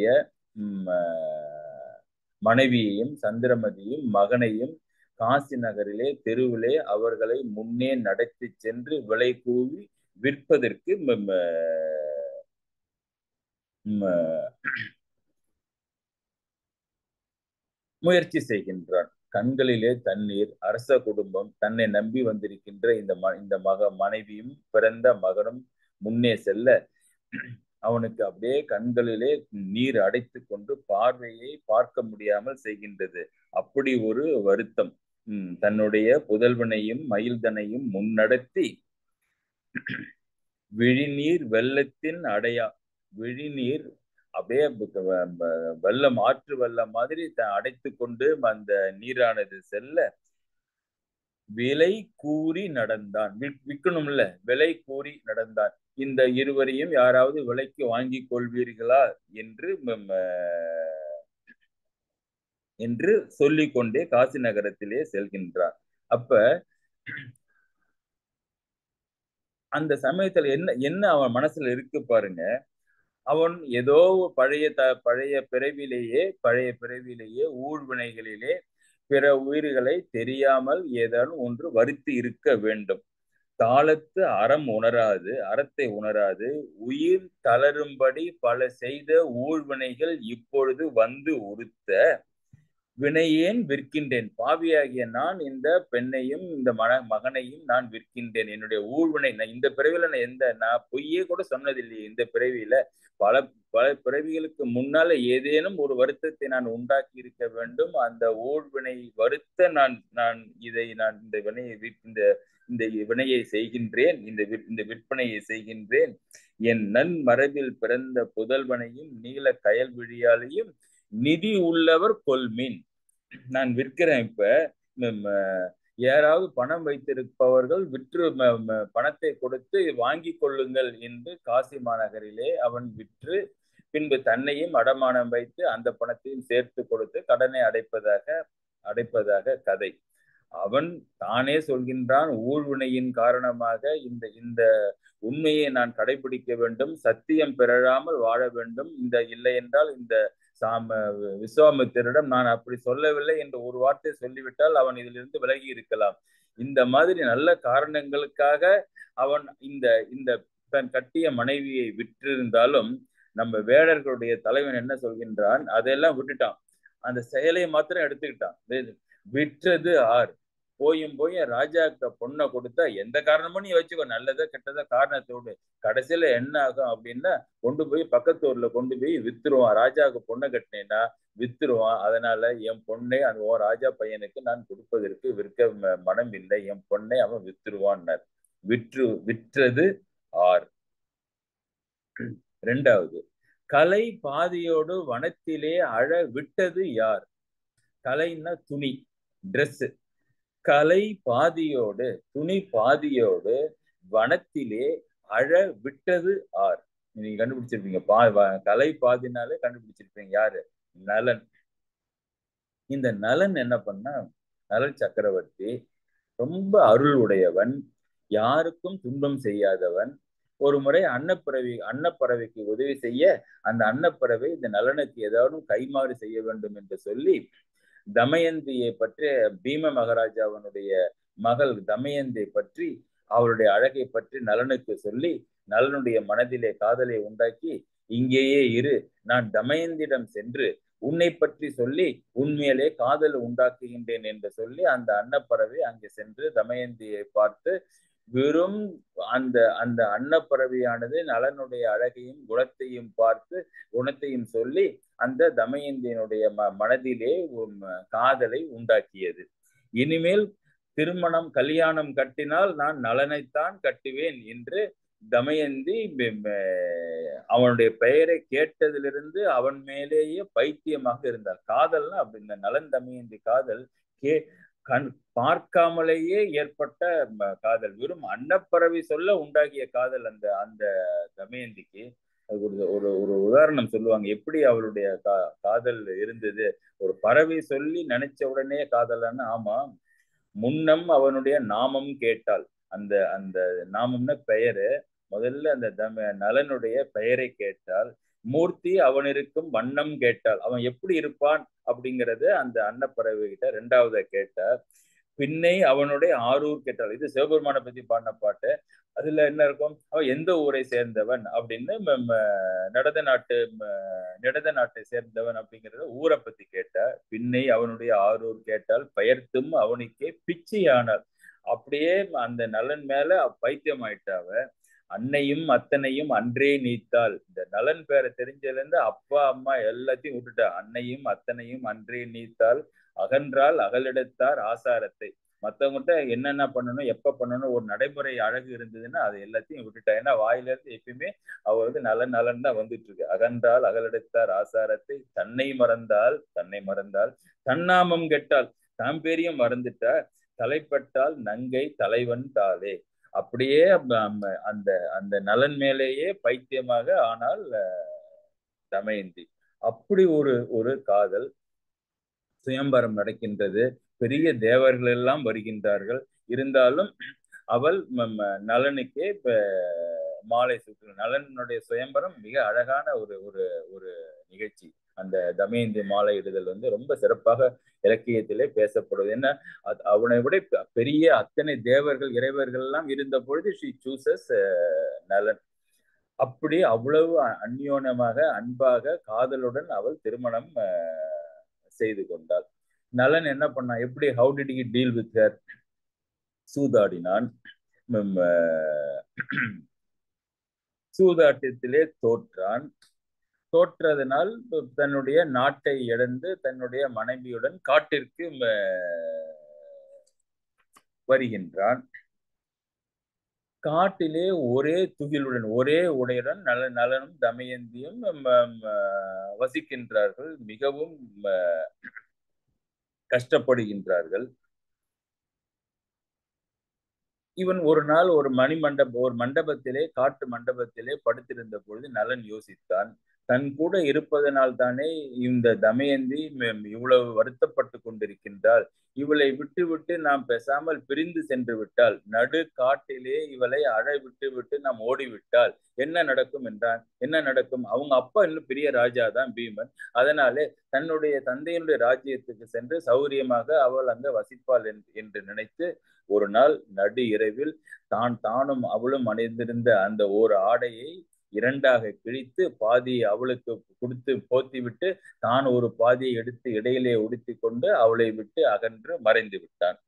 மனைவியையும் சந்திரமதியும் மகனையும் காசி நகரிலே தெருவிலே அவர்களை முன்னே நடத்தி சென்று விலை கூவி விற்பதற்கு முயற்சி செய்கின்றான் கண்களிலே தண்ணீர் அரச குடும்பம் தன்னை நம்பி வந்திருக்கின்ற இந்த ம இந்த மக மனைவியும் பிறந்த மகனும் முன்னே செல்ல அவனுக்கு அப்படியே கண்களிலே நீர் அடைத்து கொண்டு பார்வையை பார்க்க முடியாமல் செய்கின்றது அப்படி ஒரு வருத்தம் உம் தன்னுடைய புதல்வனையும் மயில்தனையும் முன்னடத்தி விழிநீர் வெள்ளத்தின் அடையா விழிநீர் அப்படியே வெள்ளம் ஆற்று வெள்ளம் மாதிரி அடைத்து கொண்டு அந்த நீரானது செல்ல விலை கூறி நடந்தான் விற்கணும்ல விலை கூறி நடந்தான் இந்த இருவரையும் யாராவது விலைக்கு வாங்கி கொள்வீர்களா என்று என்று சொல்லிக்கொண்டே காசி நகரத்திலே செல்கின்றார் அப்ப அந்த சமயத்துல என்ன என்ன அவன் மனசுல இருக்கு பாருங்க அவன் ஏதோ பழைய த பழைய பிறவிலேயே பழைய பிறவிலேயே ஊழ்வினைகளிலே பிற உயிர்களை தெரியாமல் ஏதானும் ஒன்று வருத்தி இருக்க வேண்டும் தாளத்து அறம் உணராது அறத்தை உணராது உயிர் தளரும்படி பல செய்த ஊழ்வினைகள் இப்பொழுது வந்து உறுத்த வினையேன் விற்கின்றேன் பாவியாகிய நான் இந்த பெண்ணையும் இந்த மன மகனையும் நான் விற்கின்றேன் என்னுடைய ஊழ்வினை நான் இந்த பிறவியில நான் எந்த நான் பொய்யே கூட சொன்னதில்லையே இந்த பிறவியில பல பல பிறவிகளுக்கு முன்னால ஏதேனும் ஒரு வருத்தத்தை நான் உண்டாக்கி இருக்க வேண்டும் அந்த ஊழ்வினை வருத்த நான் நான் இதை நான் இந்த வினையை இந்த இந்த வினையை செய்கின்றேன் இந்த இந்த விற்பனையை செய்கின்றேன் என் நன் மரபில் பிறந்த புதல்வனையும் நீல கயல் விழியாலையும் நிதி உள்ளவர் கொள்மீன் நான் விற்கிறேன் இப்ப யாராவது பணம் வைத்திருப்பவர்கள் விற்று பணத்தை கொடுத்து வாங்கி கொள்ளுங்கள் என்று காசி மாநகரிலே அவன் விற்று பின்பு தன்னையும் அடமானம் வைத்து அந்த பணத்தையும் சேர்த்து கொடுத்து கடனை அடைப்பதாக அடைப்பதாக கதை அவன் தானே சொல்கின்றான் ஊழ்வினையின் காரணமாக இந்த இந்த உண்மையை நான் கடைபிடிக்க வேண்டும் சத்தியம் பிறழாமல் வாழ வேண்டும் இந்த இல்லை என்றால் இந்த சாம விஸ்வாமித்திரிடம் நான் அப்படி சொல்லவில்லை என்று ஒரு வார்த்தை சொல்லிவிட்டால் அவன் இதிலிருந்து விலகி இருக்கலாம் இந்த மாதிரி நல்ல காரணங்களுக்காக அவன் இந்த இந்த தன் கட்டிய மனைவியை விற்றிருந்தாலும் நம்ம வேடர்களுடைய தலைவன் என்ன சொல்கின்றான் அதெல்லாம் விட்டுட்டான் அந்த செயலை மாத்திரம் எடுத்துக்கிட்டான் விற்றது ஆர் போயும் போய் ராஜாக்க பொண்ணை கொடுத்தா எந்த காரணமும் நீ வச்சுக்கோ நல்லதா கெட்டதா காரணத்தோடு கடைசியில என்ன ஆகும் அப்படின்னா கொண்டு போய் பக்கத்தூர்ல கொண்டு போய் வித்துருவான் ராஜாவுக்கு பொண்ணை கட்டினேன்னா வித்துருவான் அதனால என் பொண்ணை அந்த ஓ ராஜா பையனுக்கு நான் கொடுப்பதற்கு விற்க மனம் இல்லை என் பொண்ணை அவன் வித்துருவான்னார் விற்று விற்றது ஆர் ரெண்டாவது கலை பாதியோடு வனத்திலே அழ விட்டது யார் கலைன்னா துணி ட்ரெஸ் கலை பாதியோடு துணி பாதியோடு வனத்திலே அழ விட்டது ஆர் நீங்க கண்டுபிடிச்சிருப்பீங்க பா கலை பாதினாலே கண்டுபிடிச்சிருப்பீங்க யாரு நலன் இந்த நலன் என்ன பண்ணா நலன் சக்கரவர்த்தி ரொம்ப அருள் உடையவன் யாருக்கும் துன்பம் செய்யாதவன் ஒரு முறை அன்னப்பறவை அன்னப்பறவைக்கு உதவி செய்ய அந்த அன்னப்பறவை இந்த நலனுக்கு ஏதாவது கைமாறு செய்ய வேண்டும் என்று சொல்லி தமயந்தியை பற்றி பீம மகாராஜாவனுடைய மகள் தமயந்தை பற்றி அவருடைய அழகை பற்றி நலனுக்கு சொல்லி நலனுடைய மனதிலே காதலை உண்டாக்கி இங்கேயே இரு நான் தமயந்திடம் சென்று உன்னை பற்றி சொல்லி உண்மையிலே காதல் உண்டாக்குகின்றேன் என்று சொல்லி அந்த அன்னப்பறவை அங்கே சென்று தமயந்தியை பார்த்து வெறும் அந்த அந்த அன்னப்பறவையானது நலனுடைய அழகையும் குணத்தையும் பார்த்து குணத்தையும் சொல்லி அந்த தமயந்தியினுடைய ம மனதிலே காதலை உண்டாக்கியது இனிமேல் திருமணம் கல்யாணம் கட்டினால் நான் நலனைத்தான் கட்டுவேன் என்று தமயந்தி அவனுடைய பெயரை கேட்டதிலிருந்து அவன் மேலேயே பைத்தியமாக இருந்தார் காதல்னா அப்படி இந்த நலன் தமயந்தி காதல் கே கண் பார்க்காமலேயே ஏற்பட்ட காதல் வெறும் அன்னப்பறவை சொல்ல உண்டாகிய காதல் அந்த அந்த தமயந்திக்கு ஒரு ஒரு ஒரு உதாரணம் சொல்லுவாங்க எப்படி அவளுடைய கா காதல் இருந்தது ஒரு பறவை சொல்லி நினைச்ச உடனே காதலான்னு ஆமா முன்னம் அவனுடைய நாமம் கேட்டால் அந்த அந்த நாமம்னா பெயரு முதல்ல அந்த தம நலனுடைய பெயரை கேட்டால் மூர்த்தி அவன் இருக்கும் வண்ணம் கேட்டால் அவன் எப்படி இருப்பான் அப்படிங்கறது அந்த அன்னப்பறவை கிட்ட ரெண்டாவத கேட்டார் பின்னை அவனுடைய ஆரூர் கேட்டால் இது சிவபெருமானை பத்தி பாடின பாட்டு அதுல என்ன இருக்கும் அவன் எந்த ஊரை சேர்ந்தவன் அப்படின்னு நடத நாட்டு நடத நாட்டை சேர்ந்தவன் அப்படிங்கறத ஊரை பத்தி கேட்டார் பின்னை அவனுடைய ஆரூர் கேட்டால் பெயர்த்தும் அவனுக்கே பிச்சையானார் அப்படியே அந்த நலன் மேல பைத்தியம் ஆயிட்டாவ அன்னையும் அத்தனையும் அன்றே நீத்தாள் இந்த நலன் பேரை தெரிஞ்சதுல இருந்து அப்பா அம்மா எல்லாத்தையும் விட்டுட்டா அன்னையும் அத்தனையும் அன்றே நீத்தாள் அகன்றால் அகலெடுத்தார் ஆசாரத்தை மத்தவங்ககிட்ட என்னென்ன பண்ணணும் எப்ப பண்ணணும் ஒரு நடைமுறை அழகு இருந்ததுன்னா அது எல்லாத்தையும் விட்டுட்டா ஏன்னா வாயில இருந்து எப்பயுமே அவ வந்து நலன் நலன் தான் வந்துட்டு இருக்கு அகன்றால் அகலெடுத்தார் ஆசாரத்தை தன்னை மறந்தால் தன்னை மறந்தால் தன்னாமம் கெட்டால் தாம் பேரையும் மறந்துட்டா தலைப்பட்டால் நங்கை தலைவன் தாளே அப்படியே அந்த அந்த நலன் மேலேயே பைத்தியமாக ஆனால் தமயந்தி அப்படி ஒரு ஒரு காதல் சுயம்பரம் நடக்கின்றது பெரிய தேவர்கள் எல்லாம் வருகின்றார்கள் இருந்தாலும் அவள் நலனுக்கே மாலை சுற்று நலனுடைய சுயம்பரம் மிக அழகான ஒரு ஒரு ஒரு நிகழ்ச்சி அந்த தமயந்தி மாலை இடுதல் வந்து ரொம்ப சிறப்பாக இலக்கியத்திலே பேசப்படுவது என்ன அவனை விட பெரிய அத்தனை தேவர்கள் இறைவர்கள் எல்லாம் இருந்த பொழுது ஷி சூசஸ் நலன் அப்படி அவ்வளவு அந்யோனமாக அன்பாக காதலுடன் அவள் திருமணம் செய்து கொண்டாள் நலன் என்ன பண்ணா எப்படி how did he deal with her சூதாடினான் சூதாட்டத்திலே தோற்றான் தோற்றதனால் தன்னுடைய நாட்டை இழந்து தன்னுடைய மனைவியுடன் காட்டிற்கு வருகின்றான் காட்டிலே ஒரே துகிலுடன் ஒரே உடையுடன் நல நலனும் தமயந்தியும் வசிக்கின்றார்கள் மிகவும் கஷ்டப்படுகின்றார்கள் இவன் ஒரு நாள் ஒரு மணி மண்டப ஒரு மண்டபத்திலே காட்டு மண்டபத்திலே படுத்திருந்த பொழுது நலன் யோசித்தான் தன் கூட இருப்பதனால் தானே இந்த தமயந்தி இவ்வளவு வருத்தப்பட்டு கொண்டிருக்கின்றாள் இவளை விட்டு விட்டு நாம் பேசாமல் பிரிந்து சென்று விட்டால் நடு காட்டிலே இவளை அழ விட்டு விட்டு நாம் ஓடிவிட்டால் என்ன நடக்கும் என்றான் என்ன நடக்கும் அவங்க அப்பா இன்னும் பெரிய ராஜா தான் பீமன் அதனாலே தன்னுடைய தந்தையினுடைய ராஜ்யத்துக்கு சென்று சௌரியமாக அவள் அங்க வசிப்பாள் என்று நினைத்து ஒரு நாள் நடு இரவில் தான் தானும் அவளும் அணிந்திருந்த அந்த ஒரு ஆடையை இரண்டாக கிழித்து பாதியை அவளுக்கு கொடுத்து போத்தி விட்டு தான் ஒரு பாதியை எடுத்து இடையிலே உடுத்தி கொண்டு அவளை விட்டு அகன்று மறைந்து விட்டான்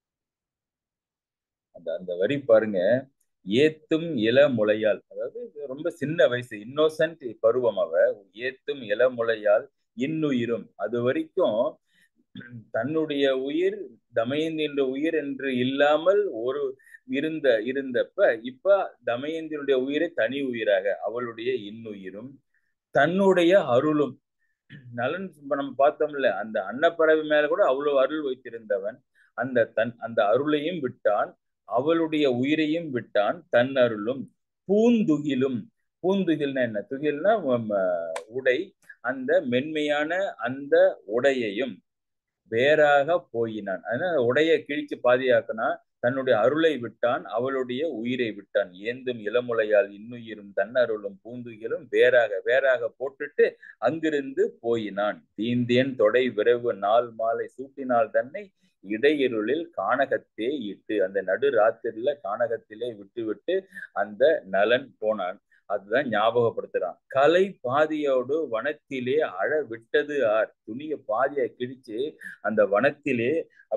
அந்த அந்த வரி பாருங்க ஏத்தும் இள முளையால் அதாவது ரொம்ப சின்ன வயசு இன்னோசன்ட் பருவம் அவ ஏத்தும் இள முளையால் இன்னுயிரும் அது வரைக்கும் தன்னுடைய உயிர் தமயந்தின்ற உயிர் என்று இல்லாமல் ஒரு இருந்த இருந்தப்ப இப்ப தமயந்தினுடைய உயிரை தனி உயிராக அவளுடைய இன்னுயிரும் தன்னுடைய அருளும் நலன் இப்ப நம்ம பார்த்தோம்ல அந்த அன்னப்பறவை மேல கூட அவ்வளவு அருள் வைத்திருந்தவன் அந்த தன் அந்த அருளையும் விட்டான் அவளுடைய உயிரையும் விட்டான் தன் அருளும் பூந்துகிலும் பூந்துகில்னா என்ன துகில்னா உடை அந்த மென்மையான அந்த உடையையும் வேறாக போயினான் அதனால உடைய கிழிச்சு பாதியாக்குனா தன்னுடைய அருளை விட்டான் அவளுடைய உயிரை விட்டான் ஏந்தும் இளமுலையால் இன்னுயிரும் தன்னருளும் பூந்துகிலும் வேறாக வேறாக போட்டுட்டு அங்கிருந்து போயினான் தீந்தேன் தொடை விரைவு நாள் மாலை சூட்டினால் தன்னை இடையிருளில் கானகத்தே இட்டு அந்த நடு ராத்திரில கானகத்திலே விட்டு விட்டு அந்த நலன் போனான் அதுதான் ஞாபகப்படுத்துறான் கலை பாதியோடு வனத்திலே அழ விட்டது ஆர் துணிய பாதியை கிழிச்சு அந்த வனத்திலே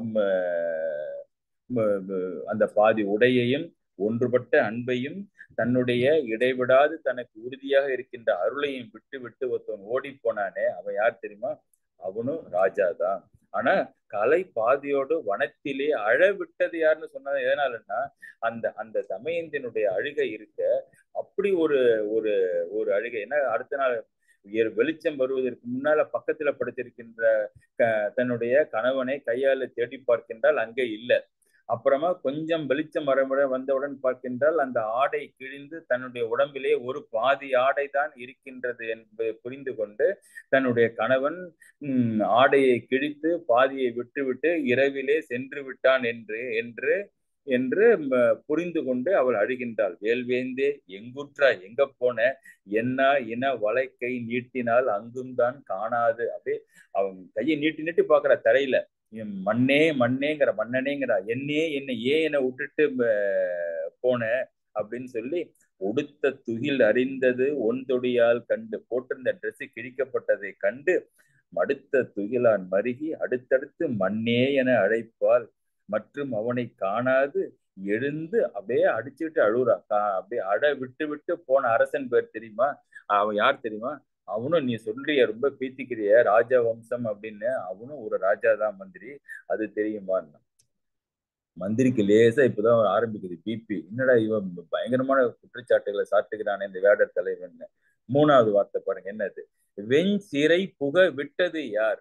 அந்த பாதி உடையையும் ஒன்றுபட்ட அன்பையும் தன்னுடைய இடைவிடாது தனக்கு உறுதியாக இருக்கின்ற அருளையும் விட்டு விட்டு ஒருத்தவன் ஓடி போனானே அவன் யார் தெரியுமா அவனும் ராஜா தான் ஆனா கலை பாதியோடு வனத்திலே அழ விட்டது யாருன்னு சொன்னது எதனாலன்னா அந்த அந்த தமயந்தினுடைய அழுகை இருக்க அப்படி ஒரு ஒரு ஒரு அழுகை ஏன்னா அடுத்த நாள் வெளிச்சம் வருவதற்கு முன்னால பக்கத்துல படுத்திருக்கின்ற தன்னுடைய கணவனை கையால தேடி பார்க்கின்றால் அங்கே இல்லை அப்புறமா கொஞ்சம் வெளிச்சம் வரமுறை வந்தவுடன் பார்க்கின்றால் அந்த ஆடை கிழிந்து தன்னுடைய உடம்பிலே ஒரு பாதி ஆடை தான் இருக்கின்றது என்பதை புரிந்து கொண்டு தன்னுடைய கணவன் உம் ஆடையை கிழித்து பாதியை விட்டுவிட்டு இரவிலே சென்று விட்டான் என்று என்று என்று புரிந்து கொண்டு அவள் அழுகின்றாள் வேல்வேந்தே எங்குற்றா எங்க போன என்ன இன வளைக்கை நீட்டினால் அங்கும் தான் காணாது அப்படியே அவன் கையை நீட்டி நீட்டி பாக்குற தரையில மண்ணே மண்ணேங்கிற மன்னனேங்கிற என்னே என்ன ஏன் என்னை விட்டுட்டு போன அப்படின்னு சொல்லி உடுத்த துகில் அறிந்தது ஒன்தொடியால் கண்டு போட்டிருந்த ட்ரெஸ் கிழிக்கப்பட்டதை கண்டு மடுத்த துகிலான் மருகி அடுத்தடுத்து மண்ணே என அழைப்பால் மற்றும் அவனை காணாது எழுந்து அப்படியே அடிச்சுட்டு அழுகுறா அப்படியே அட விட்டு விட்டு போன அரசன் பேர் தெரியுமா அவன் யார் தெரியுமா அவனும் நீ சொல்றிய ரொம்ப பீத்திக்கிறிய ராஜா வம்சம் அப்படின்னு அவனும் ஒரு ராஜா தான் மந்திரி அது தெரியுமா மந்திரிக்கு லேசா இப்பதான் ஆரம்பிக்குது பிபி என்னடா இவன் பயங்கரமான குற்றச்சாட்டுகளை சாட்டுகிறானே இந்த வேடர் தலைவன் மூணாவது வார்த்தை பாருங்க என்னது வெண் சிறை புக விட்டது யார்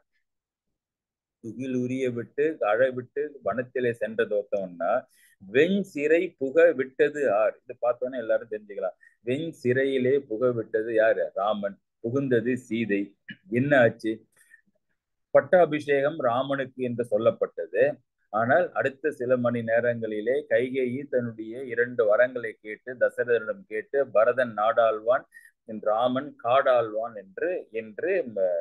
துகில் உரிய விட்டு அழ விட்டு வனத்திலே சென்றது ஒருத்தவன்னா வெண் சிறை புக விட்டது ஆர் இது பார்த்தோன்னே எல்லாரும் தெரிஞ்சுக்கலாம் வெண் சிறையிலே புக விட்டது யாரு ராமன் புகுந்தது சீதை என்ன ஆச்சு பட்டாபிஷேகம் ராமனுக்கு என்று சொல்லப்பட்டது ஆனால் அடுத்த சில மணி நேரங்களிலே கைகேயி தன்னுடைய இரண்டு வரங்களை கேட்டு தசரதனிடம் கேட்டு பரதன் நாடாழ்வான் ராமன் காடாழ்வான் என்று என்று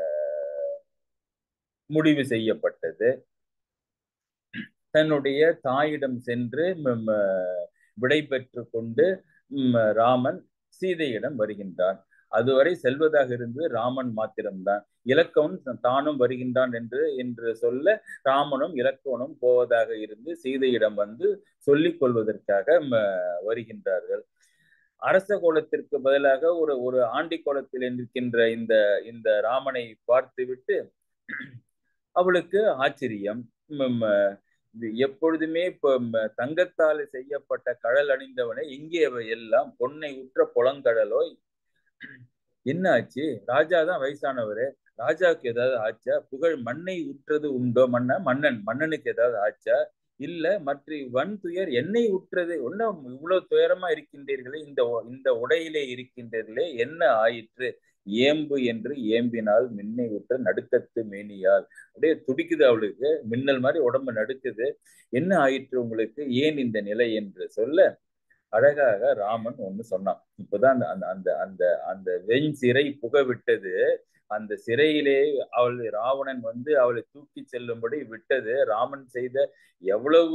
முடிவு செய்யப்பட்டது தன்னுடைய தாயிடம் சென்று விடை பெற்று கொண்டு ராமன் சீதையிடம் வருகின்றான் அதுவரை செல்வதாக இருந்து ராமன் மாத்திரம்தான் இலக்கவன் தானும் வருகின்றான் என்று என்று சொல்ல ராமனும் இலக்கவனும் போவதாக இருந்து சீதையிடம் வந்து சொல்லிக் கொள்வதற்காக வருகின்றார்கள் அரச கோலத்திற்கு பதிலாக ஒரு ஒரு ஆண்டி கோலத்தில் இருக்கின்ற இந்த இந்த ராமனை பார்த்துவிட்டு அவளுக்கு ஆச்சரியம் எப்பொழுதுமே இப்ப தங்கத்தால் செய்யப்பட்ட கடல் அணிந்தவனை இங்கே எல்லாம் பொன்னை உற்ற புலங்கடலோ என்ன ஆச்சு ராஜா தான் வயசானவரு ராஜாவுக்கு ஏதாவது ஆச்சா புகழ் மண்ணை உற்றது உண்டோ மன்ன மன்னன் மன்னனுக்கு ஏதாவது ஆச்சா இல்ல மற்ற வன் துயர் என்னை உற்றது ஒன்னும் இவ்வளவு துயரமா இருக்கின்றீர்களே இந்த இந்த உடையிலே இருக்கின்றீர்களே என்ன ஆயிற்று ஏம்பு என்று ஏம்பினால் மின்னை விட்டு நடுக்கத்து மேனியால் அப்படியே துடிக்குது அவளுக்கு மின்னல் மாதிரி உடம்பு நடுக்குது என்ன ஆயிற்று உங்களுக்கு ஏன் இந்த நிலை என்று சொல்ல அழகாக ராமன் ஒண்ணு சொன்னான் இப்பதான் அந்த அந்த அந்த அந்த வெண் சிறை புக விட்டது அந்த சிறையிலே அவள் ராவணன் வந்து அவளை தூக்கி செல்லும்படி விட்டது ராமன் செய்த எவ்வளவு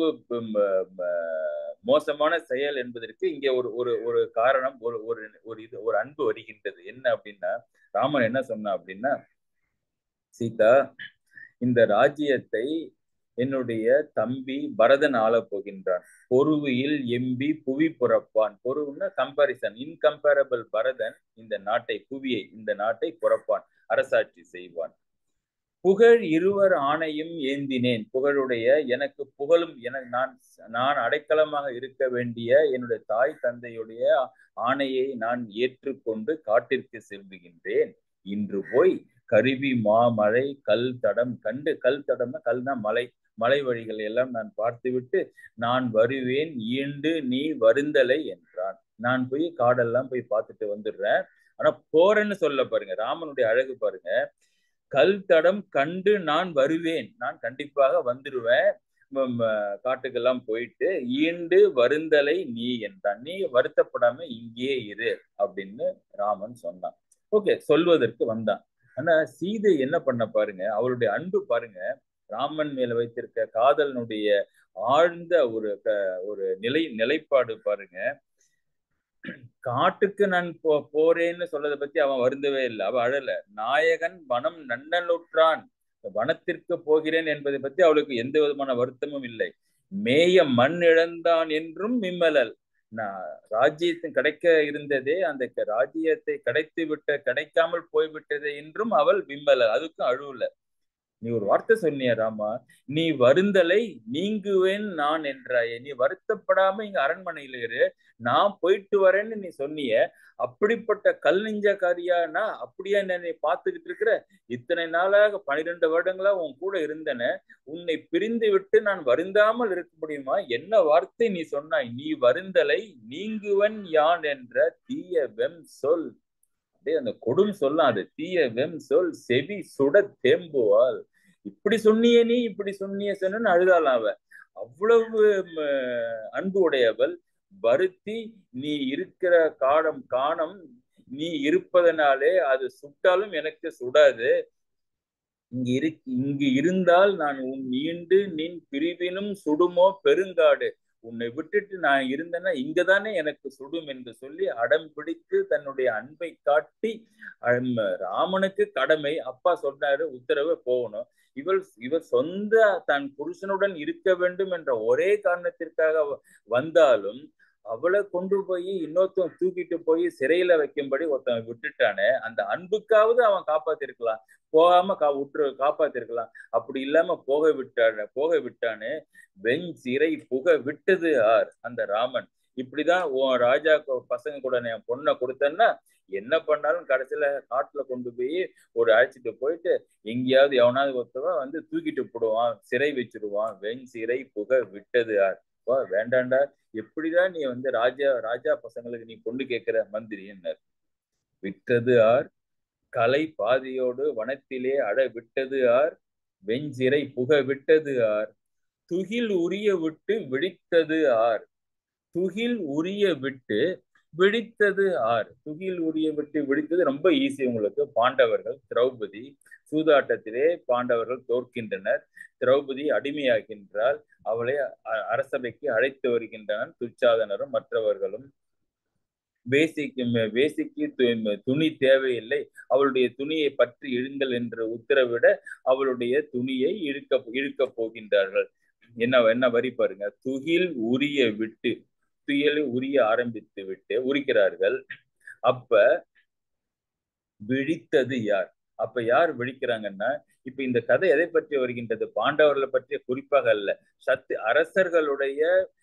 மோசமான செயல் என்பதற்கு இங்கே ஒரு ஒரு ஒரு காரணம் ஒரு ஒரு ஒரு இது ஒரு அன்பு வருகின்றது என்ன அப்படின்னா ராமன் என்ன சொன்னா அப்படின்னா சீதா இந்த ராஜ்யத்தை என்னுடைய தம்பி பரதன் ஆள போகின்றான் பொறுவியில் எம்பி புவி புறப்பான் பொறுவுன்னா கம்பாரிசன் இன்கம்பேரபிள் பரதன் இந்த நாட்டை புவியை இந்த நாட்டை புறப்பான் அரசாட்சி செய்வான் புகழ் இருவர் ஆணையும் ஏந்தினேன் புகழுடைய எனக்கு புகழும் என நான் நான் அடைக்கலமாக இருக்க வேண்டிய என்னுடைய தாய் தந்தையுடைய ஆணையை நான் ஏற்றுக்கொண்டு காட்டிற்கு செல்லுகின்றேன் இன்று போய் கருவி மாமழை கல் தடம் கண்டு கல் தடம்னா கல்னா மலை மலை வழிகள் எல்லாம் நான் பார்த்துவிட்டு நான் வருவேன் ஈண்டு நீ வருந்தலை என்றான் நான் போய் காடெல்லாம் போய் பார்த்துட்டு வந்துடுறேன் ஆனா போறேன்னு சொல்ல பாருங்க ராமனுடைய அழகு பாருங்க கல் தடம் கண்டு நான் வருவேன் நான் கண்டிப்பாக வந்துடுவேன் காட்டுக்கெல்லாம் போயிட்டு ஈண்டு வருந்தலை நீ என்றான் நீ வருத்தப்படாம இங்கேயே இரு அப்படின்னு ராமன் சொன்னான் ஓகே சொல்வதற்கு வந்தான் ஆனா சீதை என்ன பண்ண பாருங்க அவளுடைய அன்பு பாருங்க ராமன் மேல வைத்திருக்க காதலனுடைய ஆழ்ந்த ஒரு ஒரு நிலை நிலைப்பாடு பாருங்க காட்டுக்கு நான் போ போறேன்னு சொல்றதை பத்தி அவன் வருந்தவே இல்லை அவ அழல நாயகன் வனம் நன்னலுற்றான் வனத்திற்கு போகிறேன் என்பதை பத்தி அவளுக்கு எந்த விதமான வருத்தமும் இல்லை மேய மண் இழந்தான் என்றும் விம்மலல் நான் ராஜ்யத்தின் கிடைக்க இருந்ததே அந்த ராஜ்யத்தை கிடைத்து விட்ட கிடைக்காமல் போய்விட்டதே என்றும் அவள் விம்மலல் அதுக்கும் அழுவல நீ ஒரு வார்த்தை சொன்னிய ராமா நீ வருந்தலை நீங்குவேன் நான் என்றாயே நீ வருத்தப்படாம இங்க அரண்மனையில இரு நான் போயிட்டு வரேன்னு நீ சொன்னிய அப்படிப்பட்ட கல் நெஞ்சக்காரியானா அப்படியா நீ பார்த்துக்கிட்டு இருக்கிற இத்தனை நாளாக பனிரெண்டு வருடங்களா உன் கூட இருந்தன உன்னை பிரிந்து விட்டு நான் வருந்தாமல் இருக்க முடியுமா என்ன வார்த்தை நீ சொன்னாய் நீ வருந்தலை நீங்குவன் யான் என்ற தீய வெம் சொல் அப்படியே அந்த கொடும் சொல்லாம் அது தீய வெம் சொல் செவி சுட தேம்புவாள் இப்படி சொன்னியே நீ இப்படி சொன்னிய சொன்னு அழுதாலாம் அவ அவ்வளவு அன்பு உடையவள் வருத்தி நீ இருக்கிற காடம் காணம் நீ இருப்பதனாலே அது சுட்டாலும் எனக்கு சுடாது இங்கு இரு இங்கு இருந்தால் நான் உன் ஈண்டு நின் பிரிவினும் சுடுமோ பெருங்காடு உன்னை விட்டுட்டு நான் இருந்தேன்னா இங்கதானே எனக்கு சுடும் என்று சொல்லி அடம் பிடித்து தன்னுடைய அன்பை காட்டி ராமனுக்கு கடமை அப்பா சொன்னாரு உத்தரவு போகணும் இவள் இவர் சொந்த தன் புருஷனுடன் இருக்க வேண்டும் என்ற ஒரே காரணத்திற்காக வந்தாலும் அவளை கொண்டு போய் இன்னொருத்தன் தூக்கிட்டு போய் சிறையில வைக்கும்படி ஒருத்தன் விட்டுட்டானே அந்த அன்புக்காவது அவன் காப்பாத்திருக்கலாம் போகாம கா விட்டு காப்பாத்திருக்கலாம் அப்படி இல்லாம போக விட்டான போக விட்டானே வெண் சிறை புக விட்டது ஆர் அந்த ராமன் இப்படிதான் உன் ராஜா பசங்க கூட என் பொண்ணை கொடுத்தேன்னா என்ன பண்ணாலும் கடைசியில காட்டுல கொண்டு போய் ஒரு அழைச்சிட்டு போயிட்டு எங்கேயாவது எவனாவது ஒருத்தவன் வந்து தூக்கிட்டு போடுவான் சிறை வச்சிருவான் வெண் சிறை புக விட்டது ஆர் வேண்டாண்டா எப்படிதான் நீ வந்து ராஜா ராஜா பசங்களுக்கு நீ பொண்ணு கேட்கிற மந்திரின்னர் விட்டது ஆர் கலை பாதியோடு வனத்திலே அட விட்டது ஆர் வெஞ்சிறை புக விட்டது ஆர் துகில் உரிய விட்டு விழித்தது ஆர் துகில் உரிய விட்டு விழித்தது ஆர் துகில் உரிய விட்டு விழித்தது ரொம்ப ஈஸி உங்களுக்கு பாண்டவர்கள் திரௌபதி சூதாட்டத்திலே பாண்டவர்கள் தோற்கின்றனர் திரௌபதி அடிமையாகின்றால் அவளை அரசபைக்கு அழைத்து வருகின்றனர் துச்சாதனரும் மற்றவர்களும் வேசிக்கு வேசிக்கு துணி தேவையில்லை அவளுடைய துணியை பற்றி இழுங்கள் என்று உத்தரவிட அவளுடைய துணியை இழுக்க இழுக்க போகின்றார்கள் என்ன என்ன வரி பாருங்க துகில் உரிய விட்டு துயலை உரிய ஆரம்பித்து விட்டு உரிக்கிறார்கள் அப்ப விழித்தது யார் அப்ப யார் விழிக்கிறாங்கன்னா இப்ப இந்த கதை எதை பற்றி வருகின்றது பாண்டவர்களை பற்றிய குறிப்பாக அல்ல சத்து அரசர்களுடைய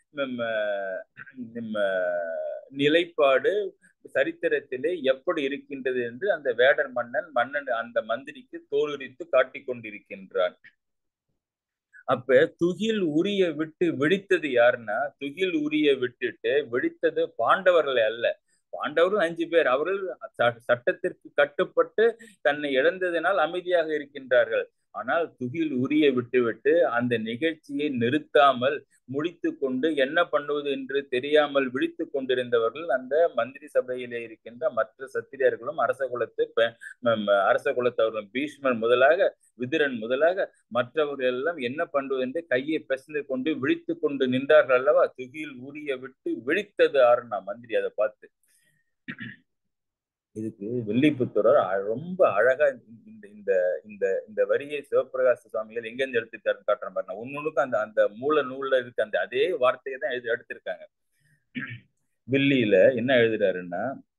நிலைப்பாடு சரித்திரத்திலே எப்படி இருக்கின்றது என்று அந்த வேடர் மன்னன் மன்னன் அந்த மந்திரிக்கு தோலுரித்து காட்டிக் கொண்டிருக்கின்றான் அப்ப துகில் உரிய விட்டு விழித்தது யாருன்னா துகில் உரிய விட்டுட்டு விழித்தது பாண்டவர்கள் அல்ல பாண்டவர்கள் அஞ்சு பேர் அவர்கள் சட்டத்திற்கு கட்டுப்பட்டு தன்னை இழந்ததினால் அமைதியாக இருக்கின்றார்கள் ஆனால் துகில் உரிய விட்டுவிட்டு அந்த நிகழ்ச்சியை நிறுத்தாமல் முடித்து கொண்டு என்ன பண்ணுவது என்று தெரியாமல் விழித்து கொண்டிருந்தவர்கள் அந்த மந்திரி சபையிலே இருக்கின்ற மற்ற சத்திரியர்களும் அரச குலத்து அரச குலத்தவர்களும் பீஷ்மர் முதலாக விதிரன் முதலாக மற்றவர்கள் எல்லாம் என்ன பண்ணுவது என்று கையை பிசைந்து கொண்டு விழித்து கொண்டு நின்றார்கள் அல்லவா துகில் உரிய விட்டு விழித்தது ஆறுனா மந்திரி அதை பார்த்து இதுக்கு வெள்ளிப்புத்தூரர் ரொம்ப அழகா இந்த இந்த இந்த இந்த வரியை சிவபிரகாச சுவாமிகள் எங்கேருந்து எடுத்து காட்டுற மாதிரி ஒன்னொன்னுக்கும் அந்த அந்த மூல நூல்ல இருக்க அந்த அதே வார்த்தையை தான் எழுதி எடுத்திருக்காங்க வில்லியில என்ன எழுதுறாருன்னா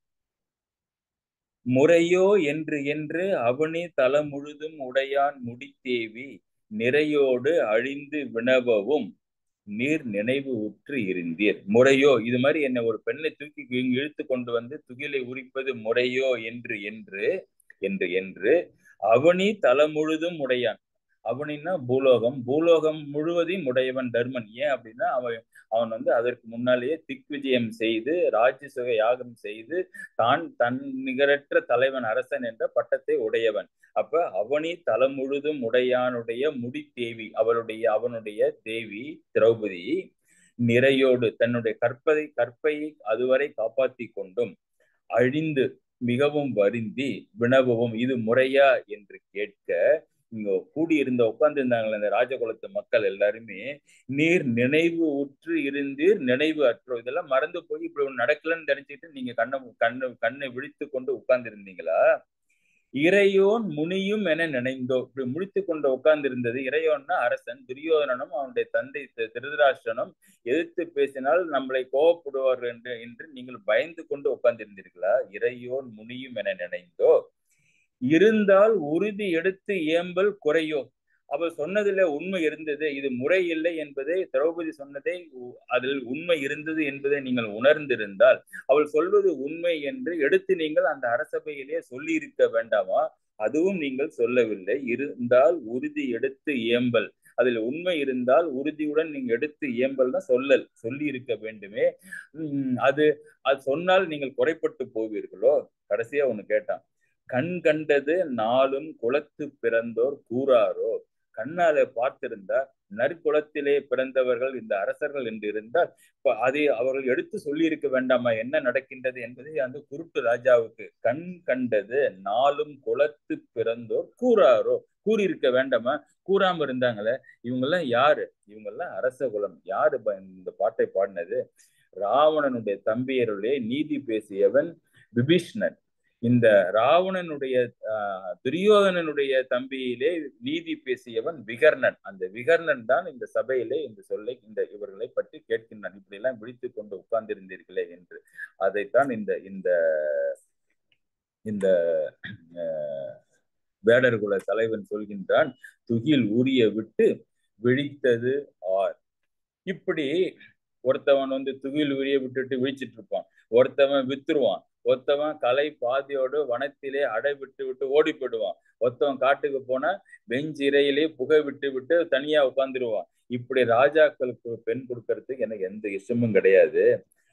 முறையோ என்று என்று அவனி தல முழுதும் உடையான் முடித்தேவி நிறையோடு அழிந்து வினவவும் நீர் நினைவு உற்று இருந்தீர் முறையோ இது மாதிரி என்ன ஒரு பெண்ணை தூக்கி இழுத்து கொண்டு வந்து துகிலை உரிப்பது முறையோ என்று என்று என்று என்று அவனி தலை முழுதும் உடையான் அவனின்னா பூலோகம் பூலோகம் முழுவதையும் உடையவன் தர்மன் ஏன் அப்படின்னா அவன் அவன் வந்து அதற்கு முன்னாலேயே திக் விஜயம் செய்து ராஜ்யசுக யாகம் செய்து தான் தன் நிகரற்ற தலைவன் அரசன் என்ற பட்டத்தை உடையவன் அப்ப அவனி தலை முழுதும் உடையானுடைய முடி தேவி அவளுடைய அவனுடைய தேவி திரௌபதி நிறையோடு தன்னுடைய கற்பதை கற்பை அதுவரை காப்பாத்தி கொண்டும் அழிந்து மிகவும் வருந்தி வினவவும் இது முறையா என்று கேட்க இங்க கூடியிருந்த உட்கார்ந்து இருந்தாங்களே இந்த ராஜகுலத்து மக்கள் எல்லாருமே நீர் நினைவு உற்று இருந்தீர் நினைவு அற்றோ இதெல்லாம் மறந்து போய் இப்படி ஒண்ணு நடக்கலன்னு நினைச்சிட்டு நீங்க கண்ணை கண்ணு கண்ணை விழித்து கொண்டு உட்கார்ந்து இருந்தீங்களா இறையோன் முனியும் என நினைந்தோ இப்படி முடித்து கொண்டு உட்கார்ந்து இருந்தது இறையோன்னா அரசன் துரியோதனனும் அவனுடைய தந்தை திருதராஷ்டிரனும் எதிர்த்து பேசினால் நம்மளை கோவப்படுவார்கள் என்று என்று நீங்கள் பயந்து கொண்டு உட்கார்ந்திருந்தீர்களா இறையோன் முனியும் என நினைந்தோ இருந்தால் உறுதி எடுத்து ஏம்பல் குறையோ அவள் சொன்னதுல உண்மை இருந்தது இது முறை இல்லை என்பதை திரௌபதி சொன்னதை அதில் உண்மை இருந்தது என்பதை நீங்கள் உணர்ந்திருந்தால் அவள் சொல்வது உண்மை என்று எடுத்து நீங்கள் அந்த அரசபையிலே சொல்லி இருக்க வேண்டாமா அதுவும் நீங்கள் சொல்லவில்லை இருந்தால் உறுதி எடுத்து ஏம்பல் அதில் உண்மை இருந்தால் உறுதியுடன் நீங்க எடுத்து ஏம்பல் தான் சொல்லல் சொல்லி இருக்க வேண்டுமே உம் அது அது சொன்னால் நீங்கள் குறைப்பட்டு போவீர்களோ கடைசியா ஒண்ணு கேட்டான் கண் கண்டது நாளும் குளத்து பிறந்தோர் கூறாரோ கண்ணால பார்த்திருந்தா நற்குலத்திலே பிறந்தவர்கள் இந்த அரசர்கள் என்று இருந்தால் அதை அவர்கள் எடுத்து சொல்லி இருக்க வேண்டாமா என்ன நடக்கின்றது என்பதை அந்த குருட்டு ராஜாவுக்கு கண் கண்டது நாளும் குலத்து பிறந்தோர் கூறாரோ கூறியிருக்க வேண்டாமா கூறாம இருந்தாங்களே இவங்கெல்லாம் யாரு இவங்கெல்லாம் அரச குலம் யாரு இந்த பாட்டை பாடினது ராவணனுடைய தம்பியருடைய நீதி பேசியவன் விபீஷ்ணன் இந்த ராவணனுடைய துரியோதனனுடைய தம்பியிலே நீதி பேசியவன் விகர்ணன் அந்த விகர்ணன் தான் இந்த சபையிலே இந்த சொல்லை இந்த இவர்களை பற்றி கேட்கின்றான் இப்படி எல்லாம் விழித்து கொண்டு உட்கார்ந்திருந்தீர்களே என்று அதைத்தான் இந்த இந்த இந்த வேடர்குல தலைவன் சொல்கின்றான் துகில் உரிய விட்டு விழித்தது ஆர் இப்படி ஒருத்தவன் வந்து துகில் உரிய விட்டுட்டு விழிச்சிட்டு இருப்பான் ஒருத்தவன் வித்துருவான் ஒருத்தவன் கலை பாதியோடு வனத்திலே அடை விட்டு விட்டு ஓடி போயிடுவான் ஒருத்தவன் காட்டுக்கு போனா வெஞ்சிறையிலே புகை விட்டு விட்டு தனியா உட்காந்துருவான் இப்படி ராஜாக்களுக்கு பெண் கொடுக்கறதுக்கு எனக்கு எந்த இஷ்டமும் கிடையாது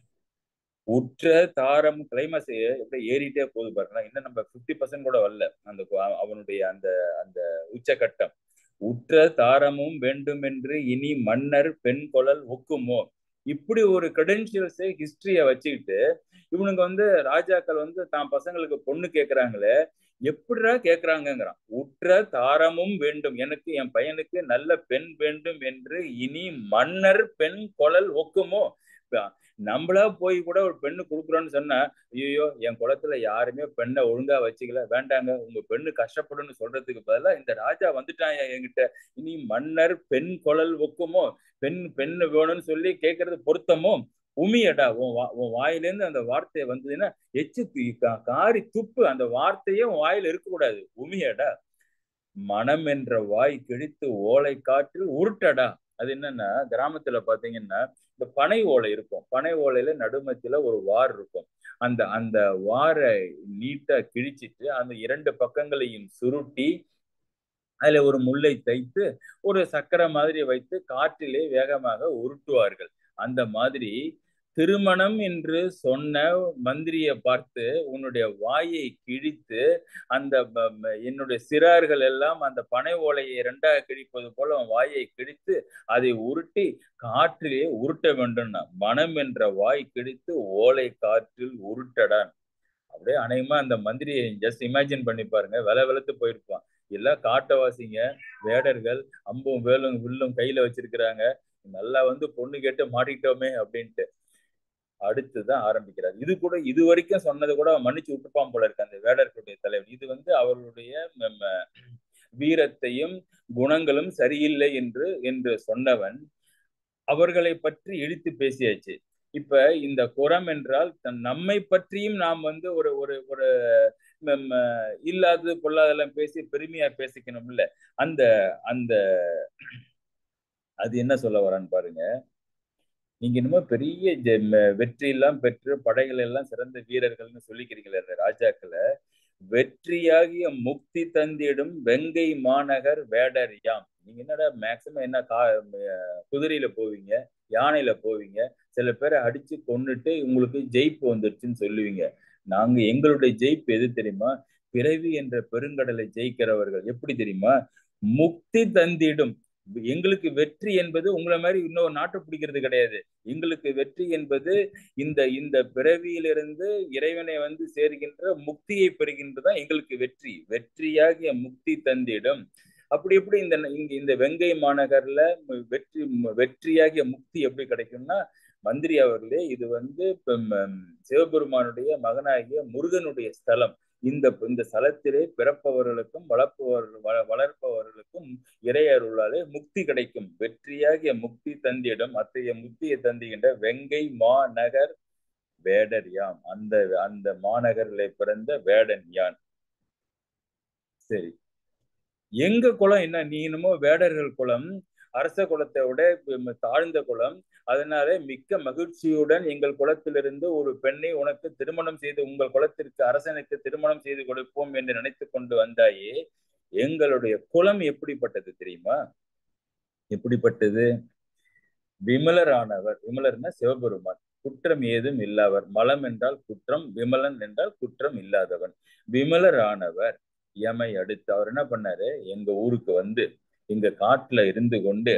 உற்ற தாரம் கிளைமஸ் எப்படி ஏறிட்டே போகுது பாருங்களா இன்னும் நம்ம பிப்டி பர்சன்ட் கூட வரல அந்த அவனுடைய அந்த அந்த உச்சகட்டம் உற்ற தாரமும் வேண்டும் என்று இனி மன்னர் பெண் கொழல் ஒக்குமோ இப்படி ஒரு கிரெடென்சியல்ஸை ஹிஸ்டரிய வச்சுக்கிட்டு இவனுங்க வந்து ராஜாக்கள் வந்து தான் பசங்களுக்கு பொண்ணு கேட்கறாங்களே எப்படிடா கேட்கறாங்கிறான் உற்ற தாரமும் வேண்டும் எனக்கு என் பையனுக்கு நல்ல பெண் வேண்டும் என்று இனி மன்னர் பெண் கொழல் ஒக்குமோ நம்மளா போய் கூட ஒரு பெண்ணு கொடுக்குறோன்னு சொன்னா ஐயோ என் குளத்துல யாருமே பெண்ணை ஒழுங்கா வச்சுக்கல வேண்டாங்க உங்க பெண்ணு கஷ்டப்படும்னு சொல்றதுக்கு பதிலாக இந்த ராஜா வந்துட்டாங்க என்கிட்ட இனி மன்னர் பெண் குழல் ஒக்குமோ பெண் பெண்ணு வேணும்னு சொல்லி கேட்கறது பொருத்தமோ உமியடா உன் வா உன் வாயிலேருந்து அந்த வார்த்தை வந்ததுன்னா எச்சு காரி துப்பு அந்த வார்த்தையே உன் வாயில இருக்கக்கூடாது உமியடா மனம் என்ற வாய் கிழித்து ஓலை காற்றில் உருட்டடா அது என்னன்னா கிராமத்துல பாத்தீங்கன்னா இந்த பனை ஓலை இருக்கும் பனை ஓலையில நடுமத்தில ஒரு வார் இருக்கும் அந்த அந்த வாரை நீட்டா கிழிச்சிட்டு அந்த இரண்டு பக்கங்களையும் சுருட்டி அதுல ஒரு முல்லை தைத்து ஒரு சக்கரை மாதிரி வைத்து காற்றிலே வேகமாக உருட்டுவார்கள் அந்த மாதிரி திருமணம் என்று சொன்ன மந்திரியை பார்த்து உன்னுடைய வாயை கிழித்து அந்த என்னுடைய சிறார்கள் எல்லாம் அந்த பனை ஓலையை இரண்டாக கிழிப்பது போல வாயை கிழித்து அதை உருட்டி காற்றிலே உருட்ட வேண்டும்னா மனம் என்ற வாய் கிழித்து ஓலை காற்றில் உருட்டடான் அப்படியே அநேகமா அந்த மந்திரியை ஜஸ்ட் இமேஜின் பண்ணி பாருங்க வில வெளுத்து போயிருப்பான் எல்லாம் காட்டவாசிங்க வேடர்கள் அம்பும் வேலும் வில்லும் கையில வச்சிருக்கிறாங்க நல்லா வந்து பொண்ணு கேட்டு மாட்டிக்கிட்டோமே அப்படின்ட்டு அடுத்துதான் ஆரம்பிக்கிறார் இது கூட இது வரைக்கும் சொன்னது கூட மன்னிச்சு விட்டுப்பான் போல இருக்கு அந்த வேடர்களுடைய தலைவன் இது வந்து அவர்களுடைய வீரத்தையும் குணங்களும் சரியில்லை என்று என்று சொன்னவன் அவர்களை பற்றி இழித்து பேசியாச்சு இப்ப இந்த குரம் என்றால் நம்மை பற்றியும் நாம் வந்து ஒரு ஒரு ஒரு இல்லாதது பொல்லாதெல்லாம் பேசி பெருமையா பேசிக்கணும் இல்ல அந்த அந்த அது என்ன சொல்ல வரான்னு பாருங்க நீங்க இன்னமும் பெரிய வெற்றி எல்லாம் பெற்று படைகள் எல்லாம் சிறந்த வீரர்கள்னு சொல்லிக்கிறீங்களே அந்த ராஜாக்களை வெற்றியாகிய முக்தி தந்திடும் வெங்கை மாநகர் வேடர் யாம் நீங்க என்னடா மேக்சிமம் என்ன கா குதிரையில போவீங்க யானையில போவீங்க சில பேரை அடிச்சு கொன்னுட்டு உங்களுக்கு ஜெயிப்பு வந்துருச்சுன்னு சொல்லுவீங்க நாங்க எங்களுடைய ஜெயிப்பு எது தெரியுமா பிறவி என்ற பெருங்கடலை ஜெயிக்கிறவர்கள் எப்படி தெரியுமா முக்தி தந்திடும் எங்களுக்கு வெற்றி என்பது உங்களை மாதிரி இன்னொரு நாட்டை பிடிக்கிறது கிடையாது எங்களுக்கு வெற்றி என்பது இந்த இந்த பிறவியிலிருந்து இறைவனை வந்து சேர்கின்ற முக்தியை பெறுகின்றதான் எங்களுக்கு வெற்றி வெற்றியாகிய முக்தி தந்திடும் அப்படி எப்படி இந்த இங்க இந்த வெங்கை மாநகர்ல வெற்றி வெற்றியாகிய முக்தி எப்படி கிடைக்கும்னா மந்திரி அவர்களே இது வந்து சிவபெருமானுடைய மகனாகிய முருகனுடைய ஸ்தலம் இந்த இந்த ஸ்தலத்திலே பிறப்பவர்களுக்கும் வளர்ப்பவர் வளர்ப்பவர்களுக்கும் இறையருளாலே முக்தி கிடைக்கும் வெற்றியாகிய முக்தி தந்தியிடம் அத்தகைய முக்தியை தந்துகின்ற வெங்கை மாநகர் வேடர் யாம் அந்த அந்த மாநகரிலே பிறந்த வேடன் யான் சரி எங்க குலம் என்ன நீ என்னமோ வேடர்கள் குலம் அரச குலத்தை விட தாழ்ந்த குலம் அதனால மிக்க மகிழ்ச்சியுடன் எங்கள் குலத்திலிருந்து ஒரு பெண்ணை உனக்கு திருமணம் செய்து உங்கள் குலத்திற்கு அரசனுக்கு திருமணம் செய்து கொடுப்போம் என்று நினைத்து கொண்டு வந்தாயே எங்களுடைய குலம் எப்படிப்பட்டது தெரியுமா எப்படிப்பட்டது விமலரானவர் விமலர்னா சிவபெருமான் குற்றம் ஏதும் இல்லாதவர் மலம் என்றால் குற்றம் விமலன் என்றால் குற்றம் இல்லாதவன் விமலரானவர் எமை அடுத்து அவர் என்ன பண்ணாரு எங்க ஊருக்கு வந்து எங்க காட்டுல இருந்து கொண்டு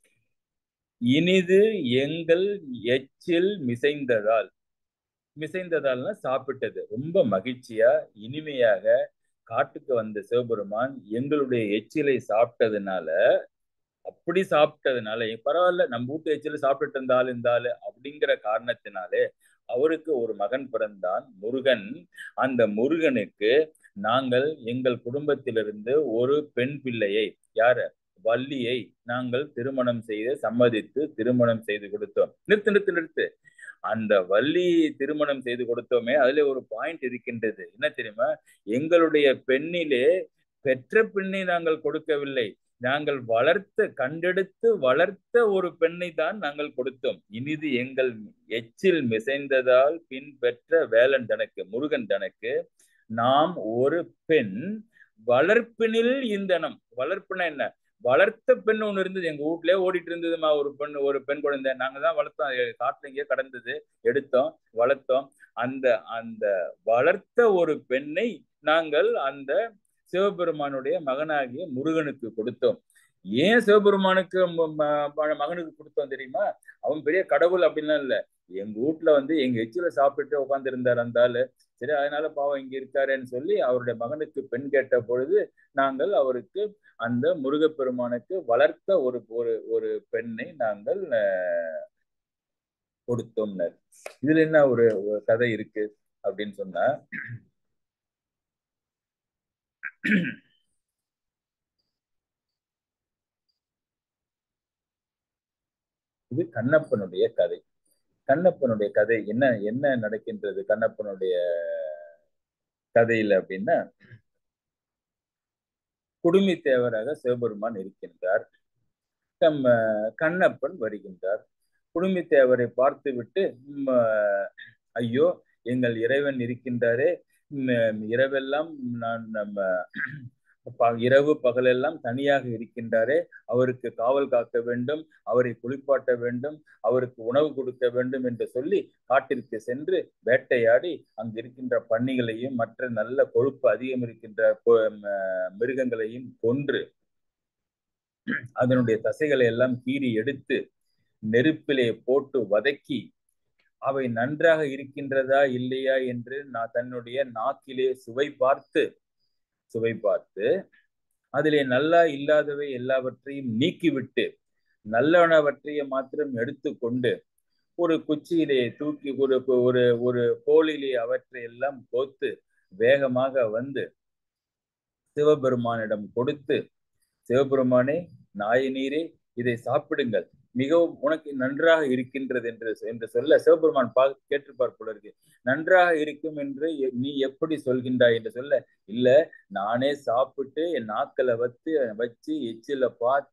இனிது எங்கள் எச்சில் மிசைந்ததால் மிசைந்ததால்னா சாப்பிட்டது ரொம்ப மகிழ்ச்சியா இனிமையாக காட்டுக்கு வந்த சிவபெருமான் எங்களுடைய எச்சிலை சாப்பிட்டதுனால அப்படி சாப்பிட்டதுனால பரவாயில்ல நம்ம வீட்டு எச்சில சாப்பிட்டுட்டு இருந்தாலும் இருந்தாலு அப்படிங்கிற காரணத்தினாலே அவருக்கு ஒரு மகன் பிறந்தான் முருகன் அந்த முருகனுக்கு நாங்கள் எங்கள் குடும்பத்திலிருந்து ஒரு பெண் பிள்ளையை யார வள்ளியை நாங்கள் திருமணம் செய்து சம்மதித்து திருமணம் செய்து கொடுத்தோம் நிறுத்து நிறுத்து நிறுத்து அந்த வள்ளி திருமணம் செய்து கொடுத்தோமே அதுல ஒரு பாயிண்ட் இருக்கின்றது என்ன தெரியுமா எங்களுடைய பெண்ணிலே பெற்ற பெண்ணை நாங்கள் கொடுக்கவில்லை நாங்கள் வளர்த்த கண்டெடுத்து வளர்த்த ஒரு பெண்ணை தான் நாங்கள் கொடுத்தோம் இனிது எங்கள் எச்சில் மிசைந்ததால் பின் பெற்ற வேலன் தனக்கு முருகன் தனக்கு நாம் ஒரு பெண் வளர்ப்பினில் இந்தனம் வளர்ப்புனா என்ன வளர்த்த பெண் ஒண்ணு இருந்தது எங்க வீட்லயே ஓடிட்டு இருந்ததுமா ஒரு பெண் ஒரு பெண் குழந்தை நாங்க தான் வளர்த்தோம் காட்டுல இங்கேயே கடந்தது எடுத்தோம் வளர்த்தோம் அந்த அந்த வளர்த்த ஒரு பெண்ணை நாங்கள் அந்த சிவபெருமானுடைய மகனாகிய முருகனுக்கு கொடுத்தோம் ஏன் சிவபெருமானுக்கு மகனுக்கு கொடுத்தோம் தெரியுமா அவன் பெரிய கடவுள் அப்படின்லாம் இல்ல எங்க வீட்டுல வந்து எங்க எச்சில சாப்பிட்டு உட்கார்ந்து இருந்தார் அந்த ஆளு சரி அதனால பாவம் இங்க இருக்காருன்னு சொல்லி அவருடைய மகனுக்கு பெண் கேட்ட பொழுது நாங்கள் அவருக்கு அந்த முருகப்பெருமானுக்கு வளர்த்த ஒரு ஒரு ஒரு பெண்ணை நாங்கள் கொடுத்தோம்னர் இதுல என்ன ஒரு கதை இருக்கு அப்படின்னு சொன்னா இது கண்ணப்பனுடைய கதை கண்ணப்பனுடைய கதை என்ன என்ன நடக்கின்றது கண்ணப்பனுடைய கதையில அப்படின்னா குடுமி தேவராக சிவபெருமான் இருக்கின்றார் நம்ம கண்ணப்பன் வருகின்றார் குடுமி தேவரை பார்த்து விட்டு ஐயோ எங்கள் இறைவன் இருக்கின்றாரே இரவெல்லாம் நான் நம்ம இரவு பகலெல்லாம் தனியாக இருக்கின்றாரே அவருக்கு காவல் காக்க வேண்டும் அவரை குளிப்பாட்ட வேண்டும் அவருக்கு உணவு கொடுக்க வேண்டும் என்று சொல்லி காட்டிற்கு சென்று வேட்டையாடி அங்கு இருக்கின்ற பன்னிகளையும் மற்ற நல்ல கொழுப்பு அதிகம் இருக்கின்ற மிருகங்களையும் கொன்று அதனுடைய தசைகளை எல்லாம் கீறி எடுத்து நெருப்பிலே போட்டு வதக்கி அவை நன்றாக இருக்கின்றதா இல்லையா என்று நான் தன்னுடைய நாக்கிலே சுவை பார்த்து சுவை பார்த்து அதிலே நல்லா இல்லாதவை எல்லாவற்றையும் நீக்கிவிட்டு நல்லவனவற்றைய மாத்திரம் எடுத்துக்கொண்டு ஒரு குச்சியிலே தூக்கி ஒரு ஒரு ஒரு கோலிலே அவற்றை எல்லாம் கோத்து வேகமாக வந்து சிவபெருமானிடம் கொடுத்து சிவபெருமானே நாயனீரே இதை சாப்பிடுங்கள் மிகவும் உனக்கு நன்றாக இருக்கின்றது என்று என்று சொல்ல சிவபெருமான் பா கேட்டிருப்பார் போல இருக்கு நன்றாக இருக்கும் என்று நீ எப்படி சொல்கின்றாய் என்று சொல்ல இல்ல நானே சாப்பிட்டு என் நாக்களை வச்சு வச்சு எச்சில பார்த்து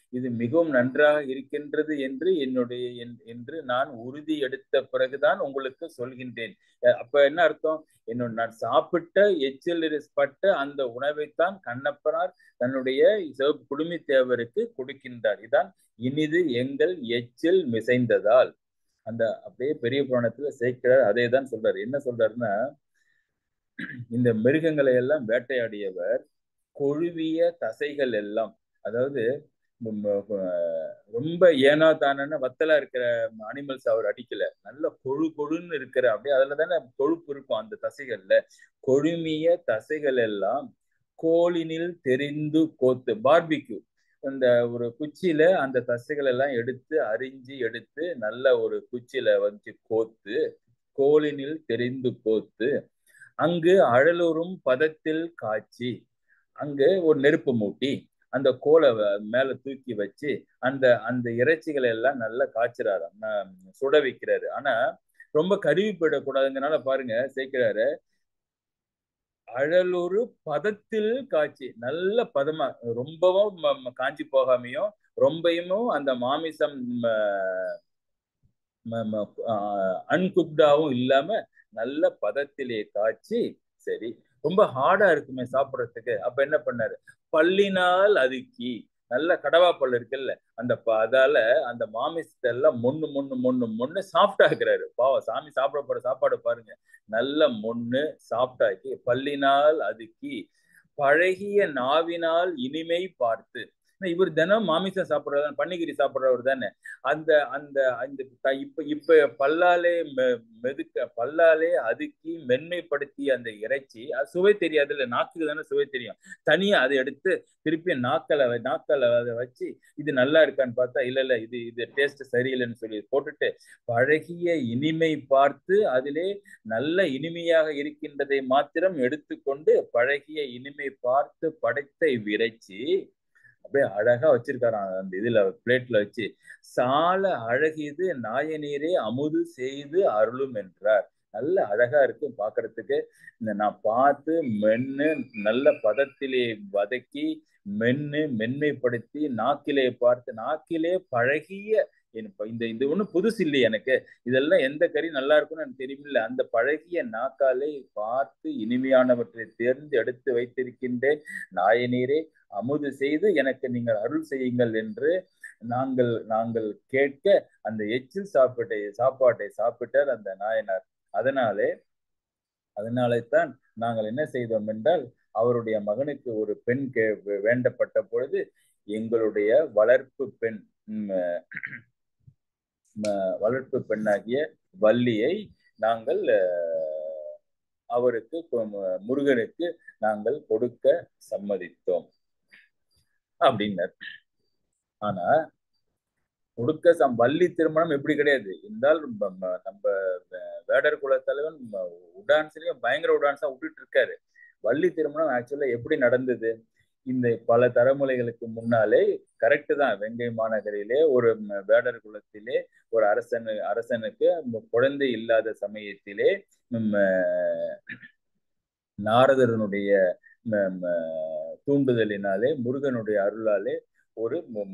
இது மிகவும் நன்றாக இருக்கின்றது என்று என்னுடைய என்று நான் உறுதி எடுத்த பிறகுதான் உங்களுக்கு சொல்கின்றேன் அப்ப என்ன அர்த்தம் என்னோட நான் சாப்பிட்ட எச்சில் பட்ட அந்த உணவைத்தான் கண்ணப்பனார் தன்னுடைய சிவப்பு குடுமி தேவருக்கு கொடுக்கின்றார் இதான் இனிது எங்கள் எச்சில் மிசைந்ததால் அந்த அப்படியே பெரிய புராணத்துல சேர்க்கிறார் அதே தான் சொல்றாரு என்ன சொல்றாருன்னா இந்த மிருகங்களை எல்லாம் வேட்டையாடியவர் கொழுவிய தசைகள் எல்லாம் அதாவது ரொம்ப ஏனா தானே வத்தலா இருக்கிற அனிமல்ஸ் அவர் அடிக்கல நல்ல கொழு கொழுன்னு இருக்கிற அப்படியே அதுல தானே கொழுப்பு இருக்கும் அந்த தசைகள்ல கொழுமிய தசைகள் எல்லாம் கோலினில் தெரிந்து கோத்து பார்பிக்யூ அந்த ஒரு குச்சியில அந்த தசைகள் எல்லாம் எடுத்து அரிஞ்சு எடுத்து நல்ல ஒரு குச்சியில வச்சு கோத்து கோலினில் தெரிந்து கோத்து அங்கு அழலுறும் பதத்தில் காய்ச்சி அங்கு ஒரு நெருப்பு மூட்டி அந்த கோலை மேல தூக்கி வச்சு அந்த அந்த இறைச்சிகளை எல்லாம் நல்லா காய்ச்சுறாராம் சுட வைக்கிறாரு ஆனா ரொம்ப கருவி போயிடக்கூடாதுங்கனால பாருங்க சேர்க்கிறாரு அழலொரு பதத்தில் காய்ச்சி நல்ல பதமா ரொம்பவும் காஞ்சி போகாமையும் ரொம்பயுமும் அந்த மாமிசம் அன்குக்டாவும் இல்லாம நல்ல பதத்திலே காய்ச்சி சரி ரொம்ப ஹார்டா இருக்குமே சாப்பிட்றதுக்கு அப்ப என்ன பண்ணாரு பல்லினால் அதுக்கி நல்ல கடவா பல் இருக்குல்ல அந்த அதால அந்த மாமிசத்தை எல்லாம் மொண்ணு மொண்ணு மொண்ணு மொண்ணு சாஃப்டா இருக்கிறாரு பாவம் சாமி சாப்பிட போற சாப்பாடு பாருங்க நல்ல மொண்ணு சாப்பிட்டாக்கி பல்லினால் அதுக்கி பழகிய நாவினால் இனிமை பார்த்து இவர் தினம் மாமிசம் சாப்பிடுறவர் பன்னிகிரி சாப்பிடுறவர் தானே அந்த அந்த அந்த இப்ப இப்ப பல்லாலே மெதுக்க பல்லாலே அதுக்கி மென்மைப்படுத்தி அந்த இறைச்சி அது சுவை தெரியாது இல்ல நாக்குக்கு தானே சுவை தெரியும் தனியா அதை எடுத்து திருப்பி நாக்கலை நாக்கலை அதை வச்சு இது நல்லா இருக்கான்னு பார்த்தா இல்ல இல்ல இது இது டேஸ்ட் சரியில்லைன்னு சொல்லி போட்டுட்டு பழகிய இனிமை பார்த்து அதிலே நல்ல இனிமையாக இருக்கின்றதை மாத்திரம் எடுத்துக்கொண்டு பழகிய இனிமை பார்த்து படைத்த இவ்விறைச்சி அப்படியே அழகா வச்சிருக்காராம் அந்த இதுல பிளேட்ல வச்சு சால அழகிது நாயநீரே அமுது செய்து அருளும் என்றார் நல்ல அழகா இருக்கு பாக்குறதுக்கு இந்த நான் பார்த்து மென்னு நல்ல பதத்திலே வதக்கி மென்னு மென்மைப்படுத்தி நாக்கிலே பார்த்து நாக்கிலே பழகிய இந்த இது ஒன்றும் புதுசு இல்லை எனக்கு இதெல்லாம் எந்த கறி நல்லா இருக்கும்னு எனக்கு தெரியுமில்ல அந்த பழகிய நாக்காலே பார்த்து இனிமையானவற்றை தேர்ந்து எடுத்து வைத்திருக்கின்றேன் நாயநீரே அமுது செய்து எனக்கு நீங்கள் அருள் செய்யுங்கள் என்று நாங்கள் நாங்கள் கேட்க அந்த எச்சில் சாப்பாட்டை சாப்பாட்டை சாப்பிட்டார் அந்த நாயனார் அதனாலே அதனாலே தான் நாங்கள் என்ன செய்தோம் என்றால் அவருடைய மகனுக்கு ஒரு பெண் கே வேண்டப்பட்ட பொழுது எங்களுடைய வளர்ப்பு பெண் வளர்ப்பு பெண்ணாகிய வள்ளியை நாங்கள் அவருக்கு முருகனுக்கு நாங்கள் கொடுக்க சம்மதித்தோம் அப்படின்னார் ஆனா கொடுக்க சம் வள்ளி திருமணம் எப்படி கிடையாது இருந்தால் நம்ம வேடர் குல தலைவன் உடான்ஸ்லயும் பயங்கர உடான்ஸா விட்டுட்டு இருக்காரு வள்ளி திருமணம் ஆக்சுவலா எப்படி நடந்தது இந்த பல தலைமுறைகளுக்கு முன்னாலே கரெக்டு தான் வெங்கை மாநகரிலே ஒரு வேடர் குலத்திலே ஒரு அரசன் அரசனுக்கு குழந்தை இல்லாத சமயத்திலே நாரதரனுடைய தூண்டுதலினாலே முருகனுடைய அருளாலே ஒரு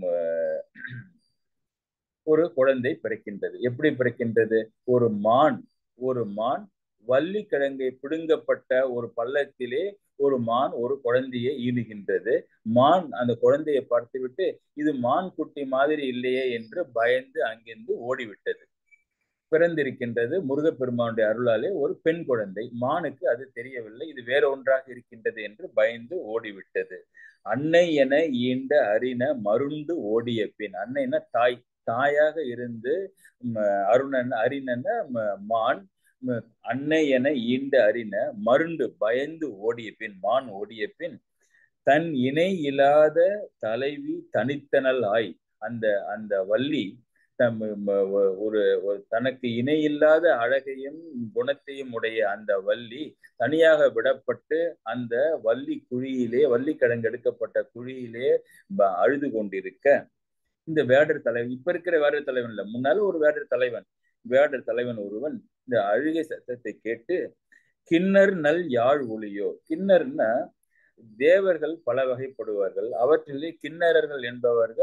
ஒரு குழந்தை பிறக்கின்றது எப்படி பிறக்கின்றது ஒரு மான் ஒரு மான் வள்ளி கிழங்கை பிடுங்கப்பட்ட ஒரு பள்ளத்திலே ஒரு மான் ஒரு குழந்தையை ஈடுகின்றது மான் அந்த குழந்தையை பார்த்துவிட்டு இது மான் குட்டி மாதிரி இல்லையே என்று பயந்து அங்கிருந்து ஓடிவிட்டது பிறந்திருக்கின்றது முருகப்பெருமானுடைய அருளாலே ஒரு பெண் குழந்தை மானுக்கு அது தெரியவில்லை இது வேற ஒன்றாக இருக்கின்றது என்று பயந்து ஓடிவிட்டது அன்னை என ஈண்ட அரின மருண்டு ஓடிய பின் அன்னைனா தாய் தாயாக இருந்து அருணன் அரிணன மான் அன்னை என ஈண்ட அரின மருண்டு பயந்து ஓடிய பின் மான் ஓடிய பின் தன் இணை இல்லாத தலைவி தனித்தனல் ஆய் அந்த அந்த வள்ளி தம் ஒரு தனக்கு இணை இல்லாத அழகையும் குணத்தையும் உடைய அந்த வள்ளி தனியாக விடப்பட்டு அந்த வள்ளி குழியிலே வள்ளி கிழங்கு எடுக்கப்பட்ட குழியிலே அழுது கொண்டிருக்க இந்த வேடர் தலைவன் இப்ப இருக்கிற வேடர் தலைவன் இல்ல முன்னால ஒரு வேடர் தலைவன் வேடர் தலைவன் ஒருவன் இந்த அழுகை சத்தத்தை கேட்டு கிண்ணர் நல் யாழ் ஒளியோ கிண்ணர்னா தேவர்கள் பல வகைப்படுவார்கள் அவற்றிலே கிண்ணறர்கள் என்பவர்கள்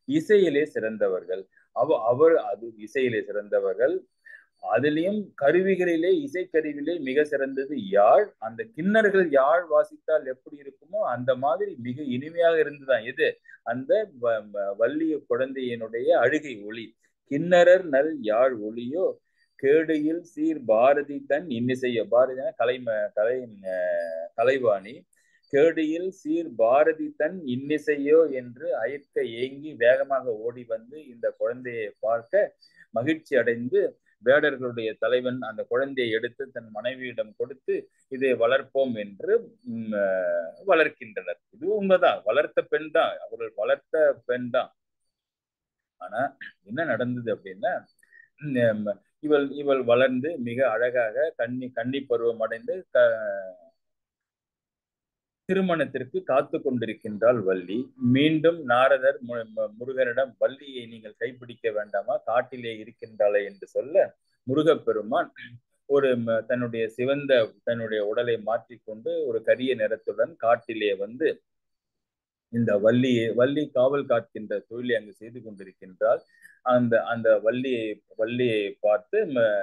இசையிலே சிறந்தவர்கள் அவ அவர் அது இசையிலே சிறந்தவர்கள் அதிலையும் கருவிகளிலே இசைக்கருவிலே மிக சிறந்தது யாழ் அந்த கிண்ணர்கள் யாழ் வாசித்தால் எப்படி இருக்குமோ அந்த மாதிரி மிக இனிமையாக இருந்துதான் எது அந்த வள்ளிய குழந்தையினுடைய அழுகை ஒளி கிண்ணறர் நல் யாழ் ஒளியோ கேடுயில் சீர் பாரதி தன் இன்னிசைய பாரதியான கலை கலை கலைவாணி கேடியில் சீர் பாரதி தன் இன்னிசையோ என்று அயற்க ஏங்கி வேகமாக ஓடி வந்து இந்த குழந்தையை பார்க்க மகிழ்ச்சி அடைந்து வேடர்களுடைய தலைவன் அந்த குழந்தையை எடுத்து தன் மனைவியிடம் கொடுத்து இதை வளர்ப்போம் என்று வளர்க்கின்றனர் இது உண்மைதான் வளர்த்த பெண் தான் அவர்கள் வளர்த்த பெண் தான் ஆனா என்ன நடந்தது அப்படின்னா இவள் இவள் வளர்ந்து மிக அழகாக கன்னி கன்னி பருவம் அடைந்து திருமணத்திற்கு காத்து கொண்டிருக்கின்றாள் வள்ளி மீண்டும் நாரதர் முருகனிடம் வள்ளியை நீங்கள் கைப்பிடிக்க வேண்டாமா காட்டிலே இருக்கின்றாளே என்று சொல்ல முருகப்பெருமான் ஒரு தன்னுடைய சிவந்த தன்னுடைய உடலை மாற்றிக்கொண்டு ஒரு கரிய நிறத்துடன் காட்டிலே வந்து இந்த வள்ளியை வள்ளி காவல் காக்கின்ற தொழிலை அங்கு செய்து கொண்டிருக்கின்றால் அந்த அந்த வள்ளியை வள்ளியை பார்த்து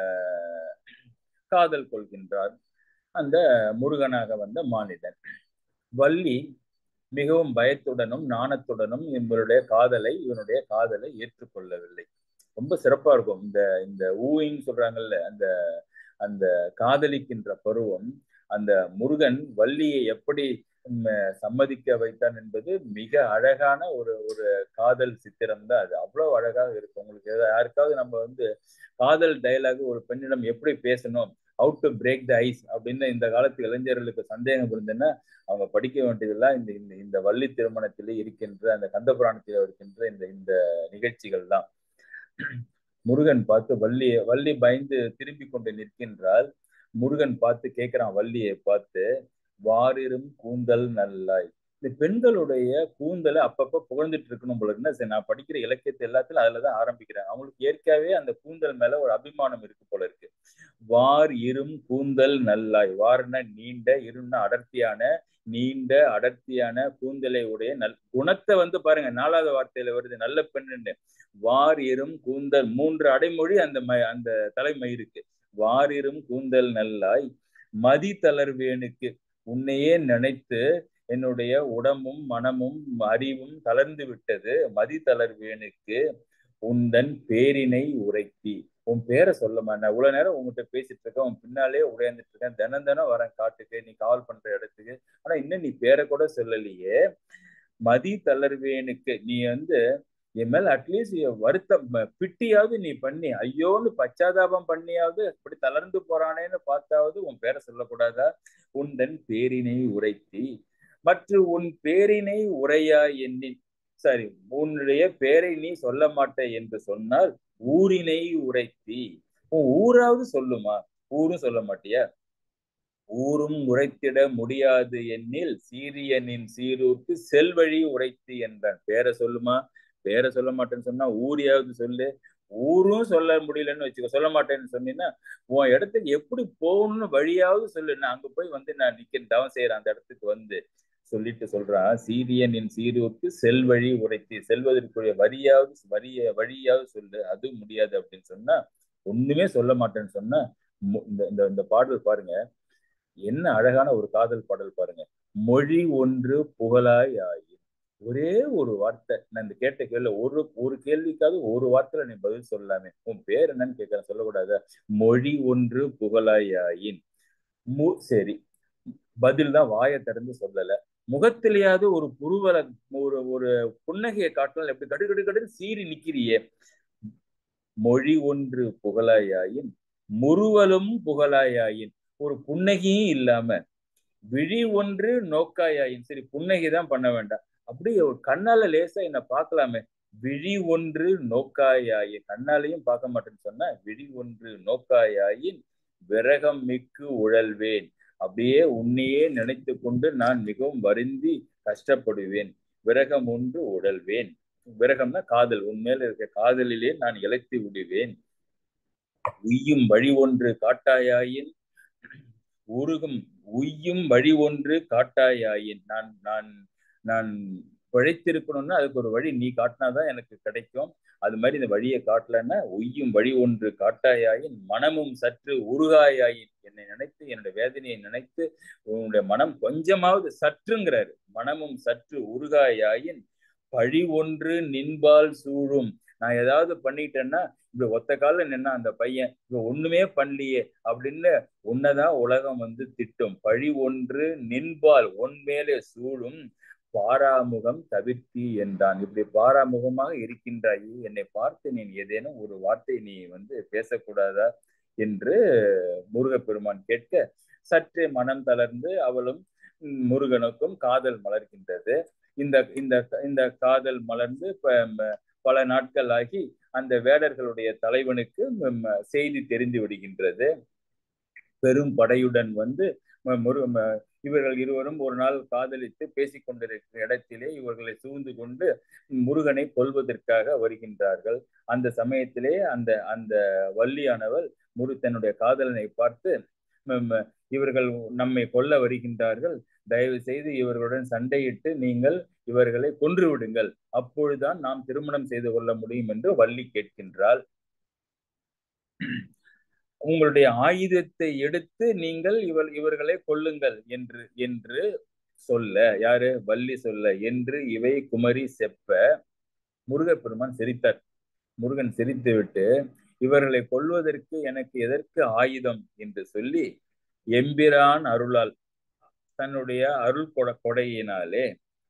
காதல் கொள்கின்றார் அந்த முருகனாக வந்த மானிடன் வள்ளி மிகவும் பயத்துடனும் நாணத்துடனும் இவருடைய காதலை இவனுடைய காதலை ஏற்றுக்கொள்ளவில்லை ரொம்ப சிறப்பா இருக்கும் இந்த இந்த ஊயின்னு சொல்றாங்கல்ல அந்த அந்த காதலிக்கின்ற பருவம் அந்த முருகன் வள்ளியை எப்படி சம்மதிக்க வைத்தான் என்பது மிக அழகான ஒரு ஒரு காதல் சித்திரம் தான் அது அவ்வளவு அழகாக இருக்கும் உங்களுக்கு யாருக்காவது நம்ம வந்து காதல் டயலாக் ஒரு பெண்ணிடம் எப்படி பேசணும் how to break the ice அப்படின்னு இந்த காலத்து இளைஞர்களுக்கு சந்தேகம் இருந்ததுன்னா அவங்க படிக்க வேண்டியதெல்லாம் இந்த இந்த இந்த வள்ளி திருமணத்திலே இருக்கின்ற அந்த கந்த புராணத்தில் இருக்கின்ற இந்த இந்த நிகழ்ச்சிகள் தான் முருகன் பார்த்து வள்ளியை வள்ளி பயந்து திரும்பி கொண்டு நிற்கின்றால் முருகன் பார்த்து கேட்கிறான் வள்ளியை பார்த்து வாரிரும் கூந்தல் நல்லாய் இந்த பெண்களுடைய கூந்தலை அப்பப்ப புகழ்ந்துட்டு இருக்கணும் போல இருக்குன்னா சரி நான் படிக்கிற இலக்கியத்தை எல்லாத்திலும் அதுலதான் ஆரம்பிக்கிறேன் அவங்களுக்கு இயற்கையாவே அந்த கூந்தல் மேல ஒரு அபிமானம் இருக்கு போல இருக்கு வார் இரும் கூந்தல் நல்லாய் வார்னா நீண்ட இருன்னா அடர்த்தியான நீண்ட அடர்த்தியான கூந்தலை உடைய நல் குணத்தை வந்து பாருங்க நாலாவது வார்த்தையில வருது நல்ல பெண்ணுன்னு வார் இரும் கூந்தல் மூன்று அடைமொழி அந்த ம அந்த தலைமயிருக்கு வார் இரும் கூந்தல் நல்லாய் மதி தளர்வேனுக்கு உன்னையே நினைத்து என்னுடைய உடம்பும் மனமும் அறிவும் தளர்ந்து விட்டது மதி தளர்வேனுக்கு உந்தன் பேரினை உரைத்தி உன் பேரை சொல்லமா நான் இவ்வளவு நேரம் உங்ககிட்ட பேசிட்டு இருக்கேன் உன் பின்னாலே உடையாந்துட்டு இருக்கேன் தினம் தினம் வரேன் காட்டுக்கு நீ கால் பண்ற இடத்துக்கு ஆனா இன்னும் நீ பேரை கூட சொல்லலையே மதி தளர்வேனுக்கு நீ வந்து என் மேல அட்லீஸ்ட் வருத்தம் பிட்டியாவது நீ பண்ணி ஐயோன்னு பச்சாதாபம் பண்ணியாவது இப்படி தளர்ந்து போறானேன்னு பார்த்தாவது உன் பேரை சொல்லக்கூடாதா உந்தன் பேரினை உரைத்தி மற்ற உன் பேரினை உரையா எண்ணி சரி உன்னுடைய பேரை நீ சொல்ல மாட்டே என்று சொன்னால் ஊரினை உரைத்தி உன் ஊராவது சொல்லுமா ஊரும் சொல்ல மாட்டியா ஊரும் உரைத்திட முடியாது எண்ணில் சீரியனின் சீரூர்க்கு செல்வழி உரைத்தி என்றான் பேரை சொல்லுமா பேரை சொல்ல மாட்டேன்னு சொன்னா ஊரியாவது சொல்லு ஊரும் சொல்ல முடியலன்னு வச்சுக்கோ சொல்ல மாட்டேன்னு சொன்னீங்கன்னா உன் இடத்துக்கு எப்படி போகணும்னு வழியாவது சொல்லு நான் அங்க போய் வந்து நான் நிக்க தவம் செய்யறேன் அந்த இடத்துக்கு வந்து சொல்லிட்டு சொல்றான் சீரியனின் சீரூருக்கு செல்வழி உரைத்தி செல்வதற்குரிய வரியாவது வரிய வழியாவது சொல்லு அது முடியாது அப்படின்னு சொன்னா ஒண்ணுமே சொல்ல மாட்டேன்னு சொன்னா இந்த இந்த பாடல் பாருங்க என்ன அழகான ஒரு காதல் பாடல் பாருங்க மொழி ஒன்று புகழாய் ஆயி ஒரே ஒரு வார்த்தை நான் இந்த கேட்ட கேள்வி ஒரு ஒரு கேள்விக்காவது ஒரு வார்த்தையில நீ பதில் சொல்லலாமே உன் பேர் என்னன்னு கேட்கறேன் சொல்லக்கூடாத மொழி ஒன்று புகழாயின் மு சரி பதில் தான் வாயை திறந்து சொல்லல முகத்திலேயாவது ஒரு புருவல ஒரு ஒரு புன்னகையை காட்டலாம் எப்படி கடு கடு கடுன்னு சீறி நிக்கிறியே மொழி ஒன்று புகழாயின் முறுவலும் புகழாயின் ஒரு புன்னகையும் இல்லாம விழி ஒன்று நோக்காயாயின் சரி புன்னகை தான் பண்ண வேண்டாம் அப்படியே ஒரு கண்ணால லேசா என்ன பார்க்கலாமே விழி ஒன்று நோக்காயாயின் கண்ணாலையும் பார்க்க மாட்டேன்னு சொன்னா விழி ஒன்று நோக்காயாயின் விரகம் மிக்கு உழல்வேன் அப்படியே உன்னையே நினைத்து கொண்டு நான் மிகவும் வருந்தி கஷ்டப்படுவேன் விரகம் ஒன்று உடல்வேன் விரகம்னா காதல் உன்மேல இருக்க காதலிலே நான் இழைத்து விடுவேன் உய்யும் வழி ஒன்று காட்டாயாயின் உருகும் உய்யும் வழி ஒன்று காட்டாயாயின் நான் நான் நான் பிழைத்திருக்கணும்னா அதுக்கு ஒரு வழி நீ காட்டினாதான் எனக்கு கிடைக்கும் அது மாதிரி இந்த வழியை காட்டலன்னா ஒய்யும் வழி ஒன்று காட்டாயாயின் மனமும் சற்று உருகாயாயின் என்னை நினைத்து என்னுடைய வேதனையை நினைத்து உன்னுடைய மனம் கொஞ்சமாவது சற்றுங்கிறாரு மனமும் சற்று உருகாயாயின் பழி ஒன்று நின்பால் சூழும் நான் ஏதாவது பண்ணிட்டேன்னா இப்படி ஒத்த கால நின்னா அந்த பையன் இப்ப ஒண்ணுமே பண்ணலையே அப்படின்னு உன்னதான் உலகம் வந்து திட்டும் பழி ஒன்று நின்பால் ஒன் மேலே சூழும் பாராமுகம் தவிர்த்தி என்றான் இப்படி பாராமுகமாக இருக்கின்றாயே என்னை பார்த்து நீ ஏதேனும் ஒரு வார்த்தை நீ வந்து பேசக்கூடாதா என்று முருகப்பெருமான் கேட்க சற்றே மனம் தளர்ந்து அவளும் முருகனுக்கும் காதல் மலர்கின்றது இந்த இந்த இந்த காதல் மலர்ந்து பல நாட்கள் ஆகி அந்த வேடர்களுடைய தலைவனுக்கு செய்தி தெரிந்து விடுகின்றது பெரும் படையுடன் வந்து இவர்கள் இருவரும் ஒரு நாள் காதலித்து பேசிக் கொண்டிருக்கிற இடத்திலே இவர்களை சூழ்ந்து கொண்டு முருகனை கொல்வதற்காக வருகின்றார்கள் அந்த சமயத்திலே அந்த அந்த வள்ளியானவள் முரு தன்னுடைய காதலனை பார்த்து இவர்கள் நம்மை கொல்ல வருகின்றார்கள் தயவு செய்து இவர்களுடன் சண்டையிட்டு நீங்கள் இவர்களை கொன்று விடுங்கள் அப்பொழுதுதான் நாம் திருமணம் செய்து கொள்ள முடியும் என்று வள்ளி கேட்கின்றாள் உங்களுடைய ஆயுதத்தை எடுத்து நீங்கள் இவர் இவர்களை கொல்லுங்கள் என்று என்று சொல்ல யாரு வள்ளி சொல்ல என்று இவை குமரி செப்ப முருகப்பெருமான் சிரித்தார் முருகன் சிரித்து விட்டு இவர்களை கொல்வதற்கு எனக்கு எதற்கு ஆயுதம் என்று சொல்லி எம்பிரான் அருளால் தன்னுடைய அருள் கொட கொடையினாலே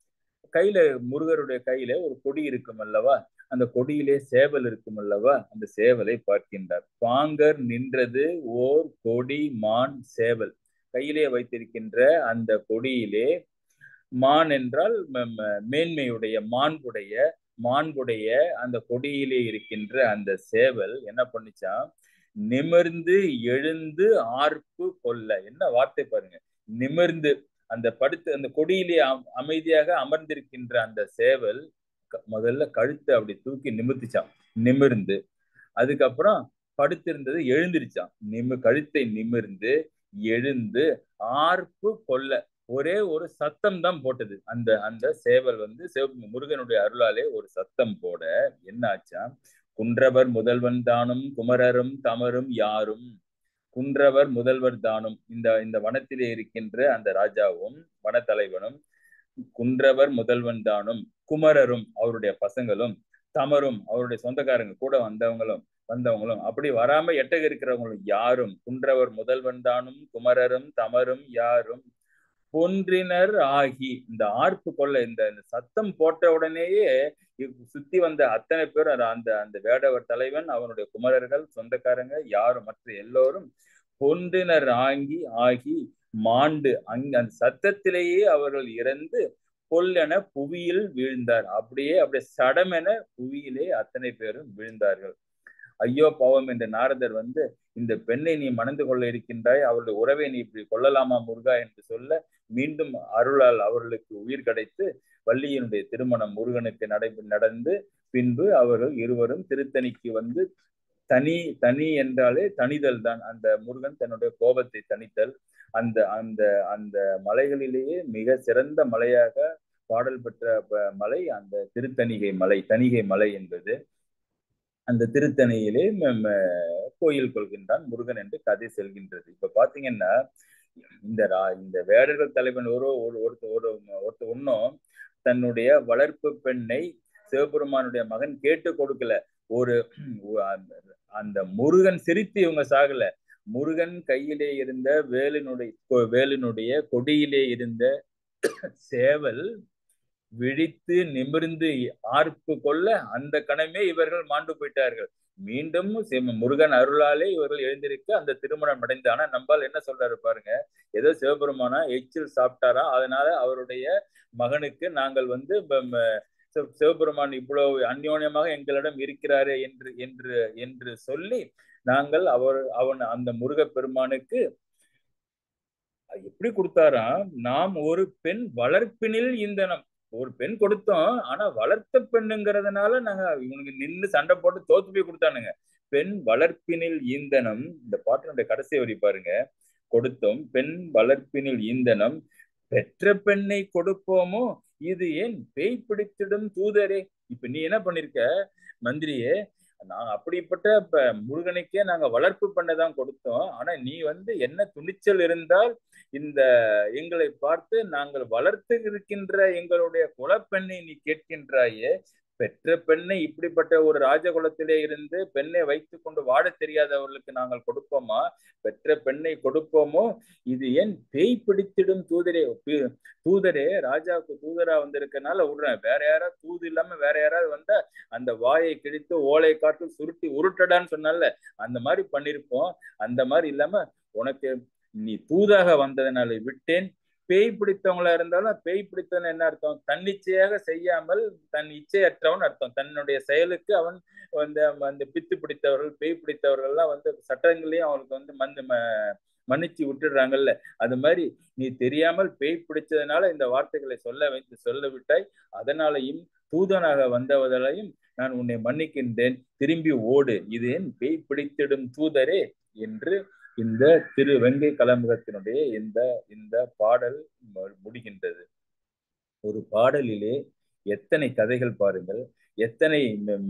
கையில முருகருடைய கையில ஒரு கொடி இருக்கும் அல்லவா அந்த கொடியிலே சேவல் இருக்கும் அல்லவா அந்த சேவலை பார்க்கின்றார் பாங்கர் நின்றது ஓர் கொடி மான் சேவல் கையிலே வைத்திருக்கின்ற அந்த கொடியிலே மான் என்றால் மேன்மையுடைய மாண்புடைய மாண்புடைய அந்த கொடியிலே இருக்கின்ற அந்த சேவல் என்ன பண்ணிச்சான் நிமிர்ந்து எழுந்து ஆர்ப்பு கொல்ல என்ன வார்த்தை பாருங்க நிமிர்ந்து அந்த படுத்து அந்த கொடியிலே அமைதியாக அமர்ந்திருக்கின்ற அந்த சேவல் முதல்ல கழுத்தை அப்படி தூக்கி நிமிர்த்திச்சான் நிமிர்ந்து அதுக்கப்புறம் படுத்திருந்தது எழுந்திருச்சான் நிமி கழுத்தை நிமிர்ந்து எழுந்து ஆர்ப்பு கொல்ல ஒரே ஒரு சத்தம் தான் போட்டது அந்த அந்த சேவல் வந்து சிவ முருகனுடைய அருளாலே ஒரு சத்தம் போட என்ன ஆச்சா குன்றவர் முதல்வன் தானும் குமரரும் தமரும் யாரும் குன்றவர் முதல்வர் தானும் இந்த இந்த வனத்திலே இருக்கின்ற அந்த ராஜாவும் வனத்தலைவனும் குன்றவர் முதல்வன் தானும் குமரரும் அவருடைய பசங்களும் தமரும் அவருடைய சொந்தக்காரங்க கூட வந்தவங்களும் வந்தவங்களும் அப்படி வராம எட்டக இருக்கிறவங்களும் யாரும் குன்றவர் முதல்வன் தானும் குமரரும் தமரும் யாரும் பொன்றினர் ஆகி இந்த ஆர்ப்பு கொள்ள இந்த சத்தம் போட்ட உடனேயே சுத்தி வந்த அத்தனை பேர் அந்த அந்த வேடவர் தலைவன் அவனுடைய குமரர்கள் சொந்தக்காரங்க யாரும் மற்ற எல்லோரும் பொன்றினர் ஆங்கி ஆகி மாண்டு அங்க அந்த சத்தத்திலேயே அவர்கள் இறந்து கொல்லென புவியில் வீழ்ந்தார் அப்படியே அப்படியே சடமென புவியிலே அத்தனை பேரும் வீழ்ந்தார்கள் ஐயோ பாவம் என்ற நாரதர் வந்து இந்த பெண்ணை நீ மணந்து கொள்ள இருக்கின்றாய் அவருடைய உறவை நீ இப்படி கொள்ளலாமா முருகா என்று சொல்ல மீண்டும் அருளால் அவர்களுக்கு உயிர் கிடைத்து வள்ளியினுடைய திருமணம் முருகனுக்கு நடை நடந்து பின்பு அவர்கள் இருவரும் திருத்தணிக்கு வந்து தனி தனி என்றாலே தனிதல் தான் அந்த முருகன் தன்னுடைய கோபத்தை தனித்தல் அந்த அந்த அந்த மலைகளிலேயே மிக சிறந்த மலையாக பாடல் பெற்ற மலை அந்த திருத்தணிகை மலை தணிகை மலை என்பது அந்த திருத்தணியிலே கோயில் கொள்கின்றான் முருகன் என்று கதை செல்கின்றது இப்ப பாத்தீங்கன்னா இந்த இந்த வேடர்கள் தலைவன் ஒரு ஒரு ஒரு ஒருத்த ஒன்னும் தன்னுடைய வளர்ப்பு பெண்ணை சிவபெருமானுடைய மகன் கேட்டு கொடுக்கல ஒரு அந்த முருகன் சிரித்து இவங்க சாகல முருகன் கையிலே இருந்த வேலினுடைய வேலினுடைய கொடியிலே இருந்த சேவல் விழித்து நிமிர்ந்து ஆர்ப்பு கொள்ள அந்த கணமே இவர்கள் மாண்டு போயிட்டார்கள் மீண்டும் முருகன் அருளாலே இவர்கள் எழுந்திருக்க அந்த திருமணம் அடைந்து ஆனா நம்பால் என்ன சொல்றாரு பாருங்க ஏதோ சிவபெருமானா எச்சில் சாப்பிட்டாரா அதனால அவருடைய மகனுக்கு நாங்கள் வந்து சிவபெருமான் இவ்வளவு அந்யோன்யமாக எங்களிடம் இருக்கிறாரே என்று என்று என்று சொல்லி நாங்கள் அவர் அவன் அந்த முருக பெருமானுக்கு எப்படி கொடுத்தாராம் நாம் ஒரு பெண் வளர்ப்பினில் இந்த நம் ஒரு பெண் கொடுத்தோம் ஆனா வளர்த்த பெண்ணுங்கிறதுனால நாங்க இவனுக்கு நின்று சண்டை போட்டு தோத்து போய் கொடுத்தானுங்க பெண் வளர்ப்பினில் ஈந்தனம் இந்த பாட்டினுடைய கடைசி வரி பாருங்க கொடுத்தோம் பெண் வளர்ப்பினில் ஈந்தனம் பெற்ற பெண்ணை கொடுப்போமோ இது ஏன் பேய் பிடித்திடும் தூதரே இப்ப நீ என்ன பண்ணிருக்க மந்திரியே நான் அப்படிப்பட்ட இப்ப முருகனுக்கே நாங்க வளர்ப்பு பண்ணதான் கொடுத்தோம் ஆனா நீ வந்து என்ன துணிச்சல் இருந்தால் இந்த எங்களை பார்த்து நாங்கள் வளர்த்து இருக்கின்ற எங்களுடைய குலப்பெண்ணை நீ கேட்கின்றாயே பெற்ற பெண்ணை இப்படிப்பட்ட ஒரு ராஜகுலத்திலே இருந்து பெண்ணை வைத்து கொண்டு வாழ தெரியாதவர்களுக்கு நாங்கள் கொடுப்போமா பெற்ற பெண்ணை கொடுப்போமோ இது ஏன் பேய் பிடித்திடும் தூதரே தூதரே ராஜாவுக்கு தூதரா வந்திருக்கனால விடுறேன் வேற யாராவது தூது இல்லாம வேற யாராவது வந்தா அந்த வாயை கிழித்து ஓலை காட்டு சுருட்டி உருட்டடான்னு சொன்னால அந்த மாதிரி பண்ணிருப்போம் அந்த மாதிரி இல்லாம உனக்கு நீ தூதாக வந்ததுனால விட்டேன் பேய் பிடித்தவங்களா இருந்தாலும் பேய் பிடித்தவன் என்ன அர்த்தம் தன்னிச்சையாக செய்யாமல் தன் இச்சையற்றவன் அர்த்தம் தன்னுடைய செயலுக்கு அவன் வந்து அந்த பித்து பிடித்தவர்கள் பேய் பிடித்தவர்கள்லாம் வந்து சட்டங்களையும் அவனுக்கு வந்து மந்து மன்னிச்சு விட்டுடுறாங்கல்ல அது மாதிரி நீ தெரியாமல் பேய் பிடிச்சதுனால இந்த வார்த்தைகளை சொல்ல வைத்து சொல்ல விட்டாய் அதனாலையும் தூதனாக வந்தவர்களையும் நான் உன்னை மன்னிக்கின்றேன் திரும்பி ஓடு இது ஏன் பேய் பிடித்திடும் தூதரே என்று இந்த திரு வெங்கை கலமுகத்தினுடைய இந்த இந்த பாடல் முடிகின்றது ஒரு பாடலிலே எத்தனை கதைகள் பாருங்கள் எத்தனை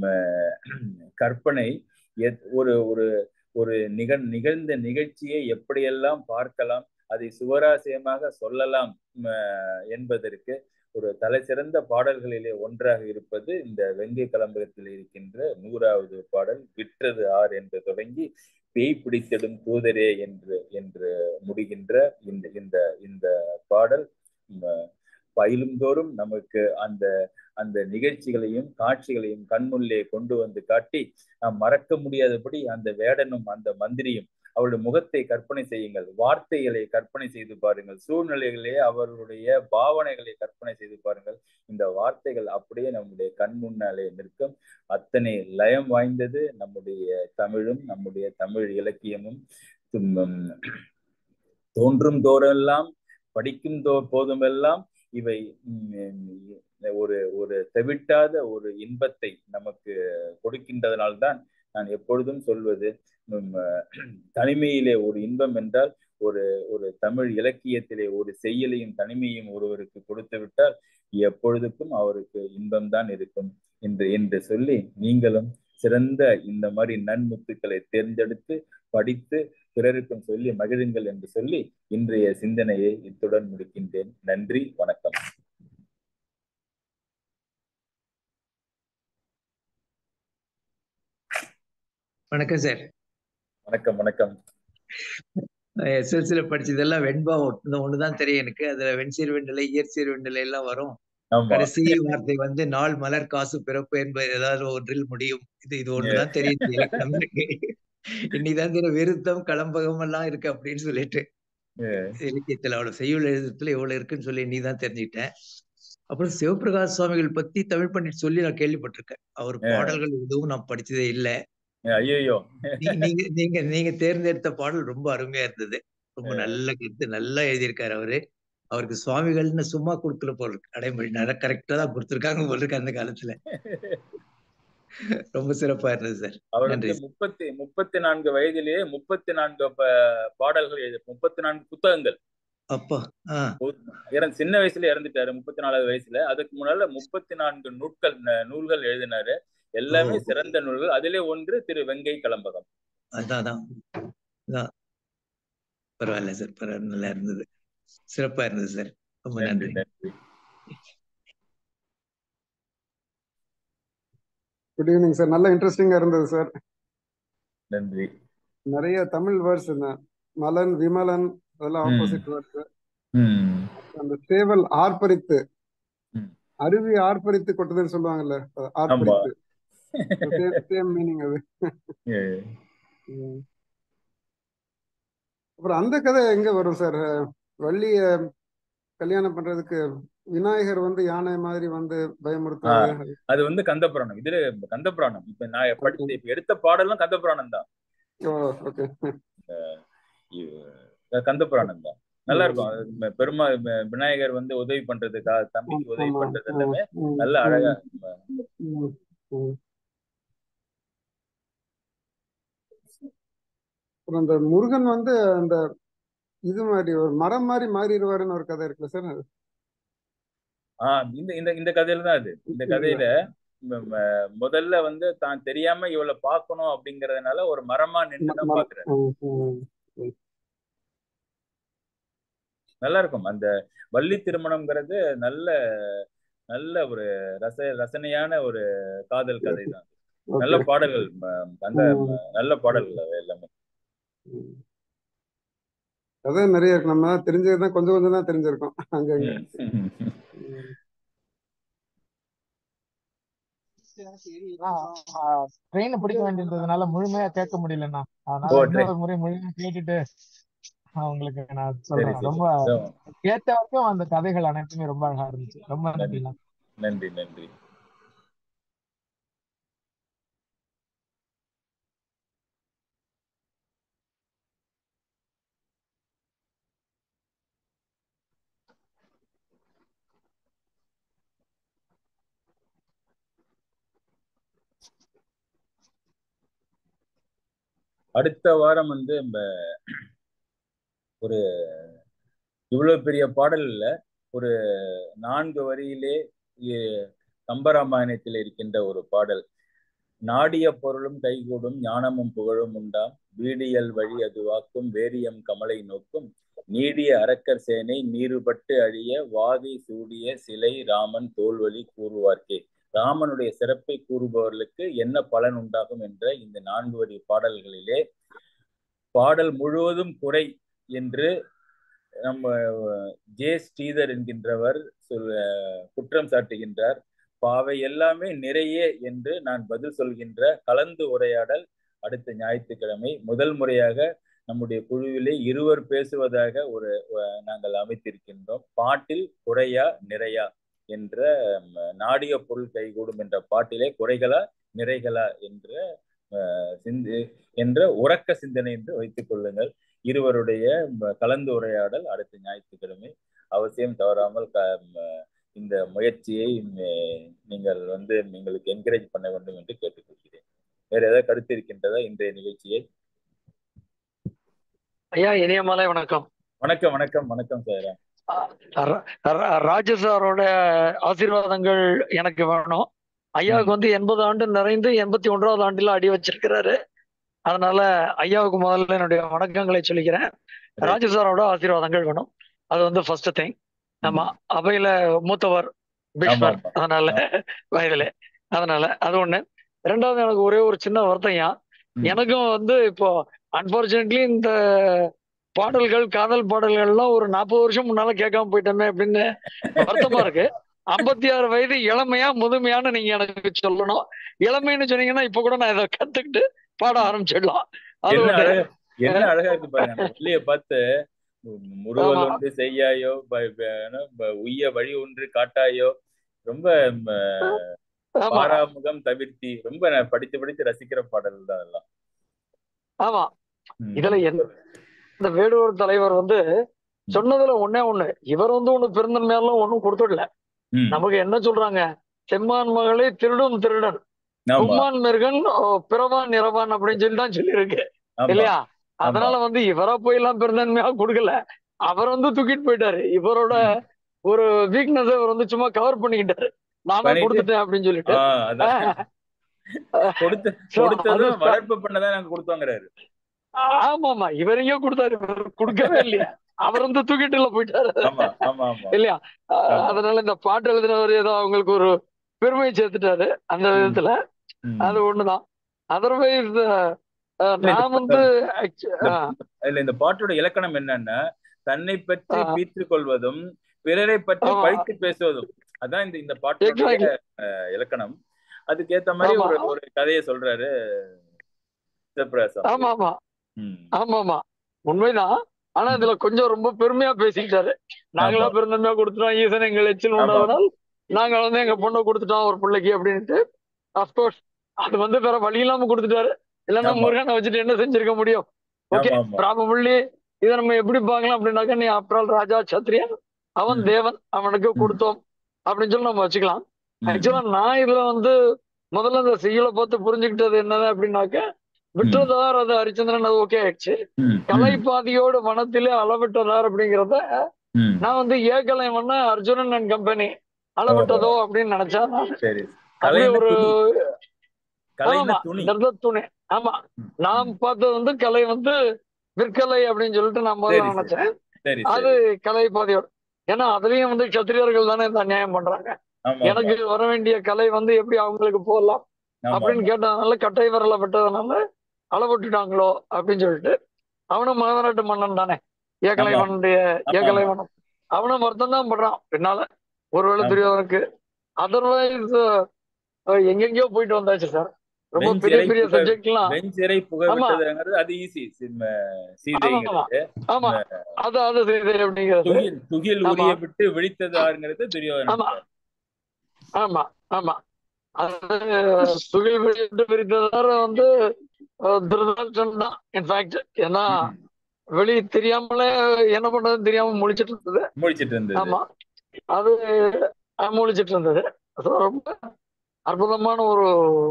கற்பனை ஒரு ஒரு ஒரு நிகழ் நிகழ்ந்த நிகழ்ச்சியை எப்படியெல்லாம் பார்க்கலாம் அதை சுவராசியமாக சொல்லலாம் என்பதற்கு ஒரு தலை சிறந்த பாடல்களிலே ஒன்றாக இருப்பது இந்த வெங்கை கலம்பகத்தில் இருக்கின்ற நூறாவது பாடல் விற்றது ஆர் என்று தொடங்கி பேய் பிடித்திடும் தூதரே என்று என்று முடிகின்ற இந்த இந்த இந்த பாடல் பயிலும் தோறும் நமக்கு அந்த அந்த நிகழ்ச்சிகளையும் காட்சிகளையும் கண்முள்ளே கொண்டு வந்து காட்டி நாம் மறக்க முடியாதபடி அந்த வேடனும் அந்த மந்திரியும் அவருடைய முகத்தை கற்பனை செய்யுங்கள் வார்த்தைகளை கற்பனை செய்து பாருங்கள் சூழ்நிலைகளே அவர்களுடைய பாவனைகளை கற்பனை செய்து பாருங்கள் இந்த வார்த்தைகள் அப்படியே நம்முடைய கண் முன்னாலே நிற்கும் அத்தனை லயம் வாய்ந்தது நம்முடைய தமிழும் நம்முடைய தமிழ் இலக்கியமும் தோன்றும் தோறெல்லாம் படிக்கும் தோ போதுமெல்லாம் இவை ஒரு ஒரு தெவிட்டாத ஒரு இன்பத்தை நமக்கு கொடுக்கின்றதனால்தான் நான் எப்பொழுதும் சொல்வது தனிமையிலே ஒரு இன்பம் என்றால் ஒரு ஒரு தமிழ் இலக்கியத்திலே ஒரு செய்யலையும் தனிமையும் ஒருவருக்கு கொடுத்து விட்டால் எப்பொழுதுக்கும் அவருக்கு இன்பம்தான் இருக்கும் என்று என்று சொல்லி நீங்களும் சிறந்த இந்த மாதிரி நன்முத்துக்களை தேர்ந்தெடுத்து படித்து பிறருக்கும் சொல்லி மகிழுங்கள் என்று சொல்லி இன்றைய சிந்தனையை இத்துடன் முடிக்கின்றேன் நன்றி வணக்கம் வணக்கம் சார் வணக்கம் வணக்கம் எஸ்எல்சில படிச்சதெல்லாம் வெண்பா ஒண்ணுதான் தெரியும் எனக்கு அதுல வெண்சீர் வெண்டலை இயற்சீர் வெண்டலை எல்லாம் வரும் கடைசி வார்த்தை வந்து நாள் மலர் காசு பிறப்பு என்பது ஏதாவது ஒன்றில் முடியும் இது இது ஒண்ணுதான் தெரியுது எனக்கு இன்னைக்குதான் தெரியும் விருத்தம் களம்பகம் எல்லாம் இருக்கு அப்படின்னு சொல்லிட்டு இலக்கியத்துல அவ்வளவு செய்யுள் எழுதத்துல எவ்வளவு இருக்குன்னு சொல்லி நீ தான் தெரிஞ்சுக்கிட்டேன் அப்புறம் சிவபிரகாஷ் சுவாமிகள் பத்தி தமிழ் பண்டிட் சொல்லி நான் கேள்விப்பட்டிருக்கேன் அவர் பாடல்கள் எதுவும் நான் படிச்சதே இல்லை ஐயோ நீங்க நீங்க நீங்க தேர்ந்தெடுத்த பாடல் ரொம்ப அருமையா இருந்தது ரொம்ப நல்ல கருத்து நல்லா எழுதியிருக்காரு அவரு அவருக்கு சுவாமிகள்னு சும்மா கொடுக்கல போல இருக்கு அடைமொழி நல்லா கரெக்டா தான் கொடுத்துருக்காங்க போல இருக்கு அந்த காலத்துல ரொம்ப சிறப்பா இருந்தது சார் அவருக்கு முப்பத்தி முப்பத்தி நான்கு வயதிலேயே முப்பத்தி நான்கு பாடல்கள் எழுதி முப்பத்தி நான்கு புத்தகங்கள் அப்பா சின்ன வயசுல இறந்துட்டாரு முப்பத்தி நாலாவது வயசுல அதுக்கு முன்னால முப்பத்தி நான்கு நூட்கள் நூல்கள் எழுதினாரு எல்லாமே சிறந்த நூல்கள் அதிலே ஒன்று திரு வெங்கை கலம்பகம் அதான் பரவாயில்ல சார் பரவாயில்ல நல்லா இருந்தது சிறப்பா இருந்தது சார் ரொம்ப நன்றி குட் ஈவினிங் சார் நல்ல இன்ட்ரெஸ்டிங்கா இருந்தது சார் நன்றி நிறைய தமிழ் வேர்ட்ஸ் மலன் விமலன் அதெல்லாம் ஆப்போசிட் வேர்ட்ஸ் அந்த சேவல் ஆர்ப்பரித்து அருவி ஆர்ப்பரித்து கொட்டதுன்னு சொல்லுவாங்கல்ல ஆர்ப்பரித்து சேம் மீனிங் அது அப்புறம் அந்த கதை எங்க வரும் சார் வள்ளிய கல்யாணம் பண்றதுக்கு விநாயகர் வந்து யானை மாதிரி வந்து பயமுறுத்தாரு அது வந்து கந்தபுராணம் இதுல கந்தபுராணம் இப்ப நான் படிச்ச இப்ப எடுத்த பாடலும் கந்தபுராணம் தான் ஓகே கந்தபுராணம் தான் நல்லா இருக்கும் பெருமா விநாயகர் வந்து உதவி பண்றதுக்கா தம்பிக்கு உதவி பண்றது எல்லாமே நல்ல அழகா அப்புறம் அந்த முருகன் வந்து அந்த இது மாதிரி ஒரு மரம் மாதிரி மாறிடுவாருன்னு ஒரு கதை இருக்குல்ல சார் ஆஹ் இந்த இந்த இந்த கதையில தான் அது இந்த கதையில ம- ம- முதல்ல வந்து தான் தெரியாம இவளை பார்க்கணும் அப்படிங்கறதுனால ஒரு மரமா நின்று தான் பாக்குறாரு ம், ம், ம். நல்லா இருக்கும் அந்த வள்ளி திருமணம்ங்கிறது நல்ல நல்ல ஒரு ரச ரசனையான ஒரு காதல் கதை தான் நல்ல ஓகே பாடல்கள் ம- அந்த ம், ம- நல்ல பாடல்கள் எல்லாமே ம். கதை நிறைய இருக்கு நம்ம தெரிஞ்சதுதான் கொஞ்சம் கொஞ்சம் தான் தெரிஞ்சிருக்கோம் அங்கங்க ம். ம். ட்ரெயின் பிடிக்க வேண்டியதுனால முழுமையா கேட்க முடியலண்ணா ஓ அதனால ட்ரை இன்னொரு முறை முழுமையா கேட்டுட்டு நான் உங்களுக்கு நான் சரி சொல்றேன் சரி ரொம்ப So, கேட்ட வரைக்கும் அந்த கதைகள் அனைத்துமே ரொம்ப அழகா இருந்துச்சு ரொம்ப நன்றி நன்றிண்ணா நன்றி நன்றி அடுத்த வாரம் வந்து நம்ம ஒரு இவ்வளவு பெரிய பாடல் இல்ல ஒரு நான்கு வரியிலே இ- கம்பராமாயணத்தில் இருக்கின்ற ஒரு பாடல் நாடிய பொருளும் கைகூடும் ஞானமும் புகழும் உண்டாம் வீடியல் வழி அதுவாக்கும் வேரியம் கமலை நோக்கும் நீடிய அரக்கர் சேனை நீருபட்டு அழிய வாகை சூடிய சிலை ராமன் தோல்வழி கூறுவார்க்கே ராமனுடைய சிறப்பை கூறுபவர்களுக்கு என்ன பலன் உண்டாகும் என்ற இந்த நான்கு வரி பாடல்களிலே பாடல் முழுவதும் குறை என்று நம்ம ஜே ஸ்ரீதர் என்கின்றவர் சொல் குற்றம் சாட்டுகின்றார் பாவை எல்லாமே நிறைய என்று நான் பதில் சொல்கின்ற கலந்து உரையாடல் அடுத்த ஞாயிற்றுக்கிழமை முதல் முறையாக நம்முடைய குழுவிலே இருவர் பேசுவதாக ஒரு அஹ், நாங்கள் அமைத்திருக்கின்றோம் பாட்டில் குறையா நிறையா என்ற ம், நாடிய பொருள் கைகூடும் என்ற பாட்டிலே குறைகளா நிறைகளா என்ற அஹ், சிந்து என்ற உறக்க சிந்தனை என்று வைத்துக் கொள்ளுங்கள் இருவருடைய ம, கலந்து உரையாடல் அடுத்த ஞாயிற்றுக்கிழமை அவசியம் தவறாமல் க ம, இந்த முயற்சியை ம், நீங்கள் வந்து எங்களுக்கு என்கரேஜ் பண்ண வேண்டும் என்று கேட்டுக்கொள்கிறேன் வேற ஏதாவது கருத்து இருக்கின்றதா இன்றைய நிகழ்ச்சியை ஐயா இனிய மாலை வணக்கம் வணக்கம் வணக்கம் வணக்கம் சார் ர- ர- ராஜு சாரோட ஆசீர்வாதங்கள் எனக்கு வேணும் ஐயாவுக்கு வந்து எண்பது ஆண்டு நிறைந்து எண்பத்தி ஒன்றாவது ஆண்டுல அடி வச்சிருக்கிறாரு அதனால ஐயாவுக்கு முதல்ல என்னுடைய வணக்கங்களை சொல்லிக்கிறேன் ராஜு சாரோட ஆசீர்வாதங்கள் வேணும் அது வந்து ஃபர்ஸ்ட் திங் நம்ம அவையில மூத்தவர் பீஷ்மர் ஆமா. அதனால வயதுல அதனால அது ஒண்ணு ரெண்டாவது எனக்கு ஒரே ஒரு சின்ன வருத்தம்யா ம். எனக்கும் வந்து இப்போ அன்பார்ச்சுனேட்லி இந்த பாடல்கள் காதல் பாடல்கள்லாம் ஒரு நாற்பது வருஷம் முன்னால கேட்காம போயிட்டோமே அப்படின்னு வருத்தமா இருக்கு ஐம்பத்தி ஆறு வயது இளமையா முதுமையான்னு நீங்க எனக்கு சொல்லணும் இளமைன்னு சொன்னீங்கன்னா இப்ப கூட நான் இதை கத்துக்கிட்டு பாட ஆரம்பிச்சிடலாம் அது என்ன ஒண்ணு அழகா என்ன அழகா இருக்கு பாருங்க அந்த புள்ளைய பார்த்து முருகல் ஆமா. ஒன்று செய்யாயோ ப- ப- என்ன, ப- உய்ய வழி ஒன்று காட்டாயோ ரொம்ப ம, ஆமா பாராமுகம் தவிர்த்தி ரொம்ப நான் படித்து படித்து ரசிக்கிற பாடல் தான் அதெல்லாம் ஆமா ம். இதுல எந்த இந்த வேடுவர் தலைவர் வந்து சொன்னதுல ஒண்ணே ஒண்ணு இவர் வந்து ஒண்ணு பெருந்தன்மையெல்லாம் ஒண்ணும் கொடுத்துடல ம். நமக்கு என்ன சொல்றாங்க செம்மான் மகளே திருடும் திருடன் ஆமா கும்மான் மிருகன் ஓ, பிறவான் நிறவான் அப்படின்னு சொல்லி தான் சொல்லியிருக்கு ஆமா இல்லையா அதனால வந்து இவரா போய் எல்லாம் பெருந்தன்மையா கொடுக்கல அவர் வந்து தூக்கிட்டு போயிட்டாரு இவரோட ஒரு வீக்னஸ் அவர் வந்து சும்மா கவர் பண்ணிக்கிட்டாரு நானே பண்ணிட்டு- கொடுத்துட்டேன் அப்படின்னு சொல்லிட்டு ஆ, அதான் கொடுத்து So, கொடுத்ததும் அது- வளர்ப்பு பண்ணதான் நாங்க கொடுத்தோங்கிறாரு ஆமா ஆமா இவர் எங்கேயோ கொடுத்தாரு இவர் கொடுக்கவே இல்லையா அவர் வந்து தூக்கிட்டுல போயிட்டாரு ஆமா ஆமா ஆமா இல்லையா அஹ் ஆமா. அதனால இந்த பாட்டு எழுதினவர் ஏதோ அவங்களுக்கு ஒரு பெருமையை சேர்த்துட்டாரு அந்த ம். விதத்துல ம். அது ஒண்ணுதான் அதர்வைஸ் நான் வந்து actu- ஆஹ் இல்ல இந்த பாட்டோட இலக்கணம் என்னன்னா தன்னை பற்றி ஆ. பீத்துக் கொள்வதும் பிறரை பற்றி ஆமா. பழித்து பேசுவதும் அதான் இந்த இந்த பாட்டோட Exactly. இலக்கணம் அதுக்கேத்த மாதிரி ஆமா. ஒரு ஒரு கதையை சொல்றாரு சிவபிரகாசம் ஆமா ஆமா ம். ஆமா ஆமா உண்மைதான் ஆனா இதுல கொஞ்சம் ரொம்ப பெருமையா பேசிக்கிட்டாரு நாங்களா ஆமா. பெருந்தன்மையா கொடுத்துட்டோம் ஈசன் எங்கள் எச்சில் ஆமா. உண்டாதனால் நாங்க வந்து எங்க பொண்ணை கொடுத்துட்டோம் ஒரு பிள்ளைக்கு அப்படின்ட்டு அப்கோர்ஸ் அது வந்து வேற வழி இல்லாம கொடுத்துட்டாரு இல்லைன்னா ஆமா. முருகனை வச்சுட்டு என்ன செஞ்சிருக்க முடியும் ஓகே ஆமா, ஆமா. ப்ராபபிள்ளி இதை நம்ம எப்படி பார்க்கலாம் அப்படின்னாக்கா நீ ஆப்டால் ராஜா சத்ரியன் அவன் ம். தேவன் அவனுக்கு ம். கொடுத்தோம் அப்படின்னு சொல்லி நம்ம வச்சுக்கலாம் ம். ஆக்சுவலா நான் இதுல வந்து முதல்ல இந்த செய்யலை பார்த்து புரிஞ்சுக்கிட்டது என்னது அப்படின்னாக்க விட்டதார் அது ஹரிச்சந்திரன் அது ஓகே ஆயிடுச்சு ம். கலை பாதியோடு வனத்திலே அளவிட்டதார் அப்படிங்கிறத ம். நான் வந்து ஏ கலைவண்ண அர்ஜுனன் அண்ட் கம்பெனி அளவிட்டதோ அப்படின்னு நினைச்சா நான் சரி அப்படி கலைன ஒரு துணி கலைன ஆமா துணி இந்த துணை ஆமா ம், நாம் ம். பார்த்தது வந்து கலை வந்து விற்கலை அப்படின்னு சொல்லிட்டு நான் முதல்ல சரி சரி நினைச்சேன் சரி அது சரி கலை பாதையோட ஏன்னா அதுலயும் வந்து கத்திரியர்கள் தானே இந்த அநியாயம் பண்றாங்க ஆமா ஆமா எனக்கு வர வேண்டிய கலை வந்து எப்படி அவங்களுக்கு போடலாம் ஆமா அப்படின்னு ஆமா கேட்டதுனால கட்டை விரல விட்டதுனால அளவிட்டுட்டாங்களோ அப்படின்னு சொல்லிட்டு அவனும் மகநாட்டு மன்னன் தானே ஏகலை ஆமா மன்னனுடைய ஆமா ஏகலை ஆமா மன்னன் அவனும் வருத்தம் தான் படுறான் பின்னால ஒருவேளை ஆமா துரியோதனுக்கு அதர்வைஸ் எங்கெங்கயோ போயிட்டு வந்தாச்சு சார் ரொம்ப பெரிய வெஞ்சிறை பெரிய புக சப்ஜெக்ட்லாம் வெஞ்சிறை புக ஆமா விட்டதுங்கிறது அது ஈஸி ஆமா ஆமா சீதைங்கிறது ஆமா அது அது சரி அப்படிங்கிறது துகில் துகில் ஆமா உரிய விட்டு விழித்தது ஆறுங்கிறது துரியோதனன் ஆமா சார் ஆமா ஆமா அது துகில் வெளியிட்டு பிரித்ததார வந்து அஹ், துரதர்ஷன் தான் இன்ஃபேக்ட் ஏன்னா ம். வெளி தெரியாமலே என்ன பண்றதுன்னு தெரியாம முழிச்சிட்டு இருந்தது முழிச்சிட்டு இருந்தது ஆமா அது அஹ், முழிச்சிட்டு இருந்தது அது ரொம்ப அற்புதமான ஒரு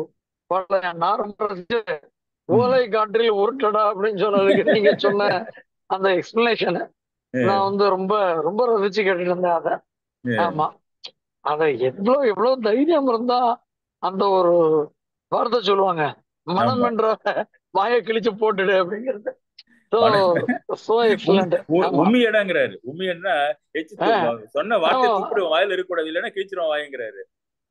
பாடல நான் ரொம்ப ரசிச்சு ம். ஓலை காற்றில் உருட்டடா அப்படின்னு சொன்னதுக்கு நீங்க சொன்ன அந்த எக்ஸ்பிளனேஷன் ம். நான் வந்து ரொம்ப ரொம்ப ரசிச்சு கேட்டுட்டு இருந்தேன் அதை ம். ஆமா அத எவ்வளவு எவ்வளவு தைரியம் இருந்தா அந்த ஒரு வார்த்தை சொல்லுவாங்க மனம் ஆமா என்ற வாயை கிழிச்சு போட்டுடு அப்படிங்கிறது சோ மன சோ உம் எக்ஸலண்ட் உ- ஆமா உம்மியடாங்கிறாரு உம்மியன்னா எச்சு ஆ, து- சொன்ன வார்த்தை ஆமா துப்பிடுவோம் வாயில இருக்கக்கூடாது இல்லைன்னா கிழிச்சிரும் வாயங்கிறாரு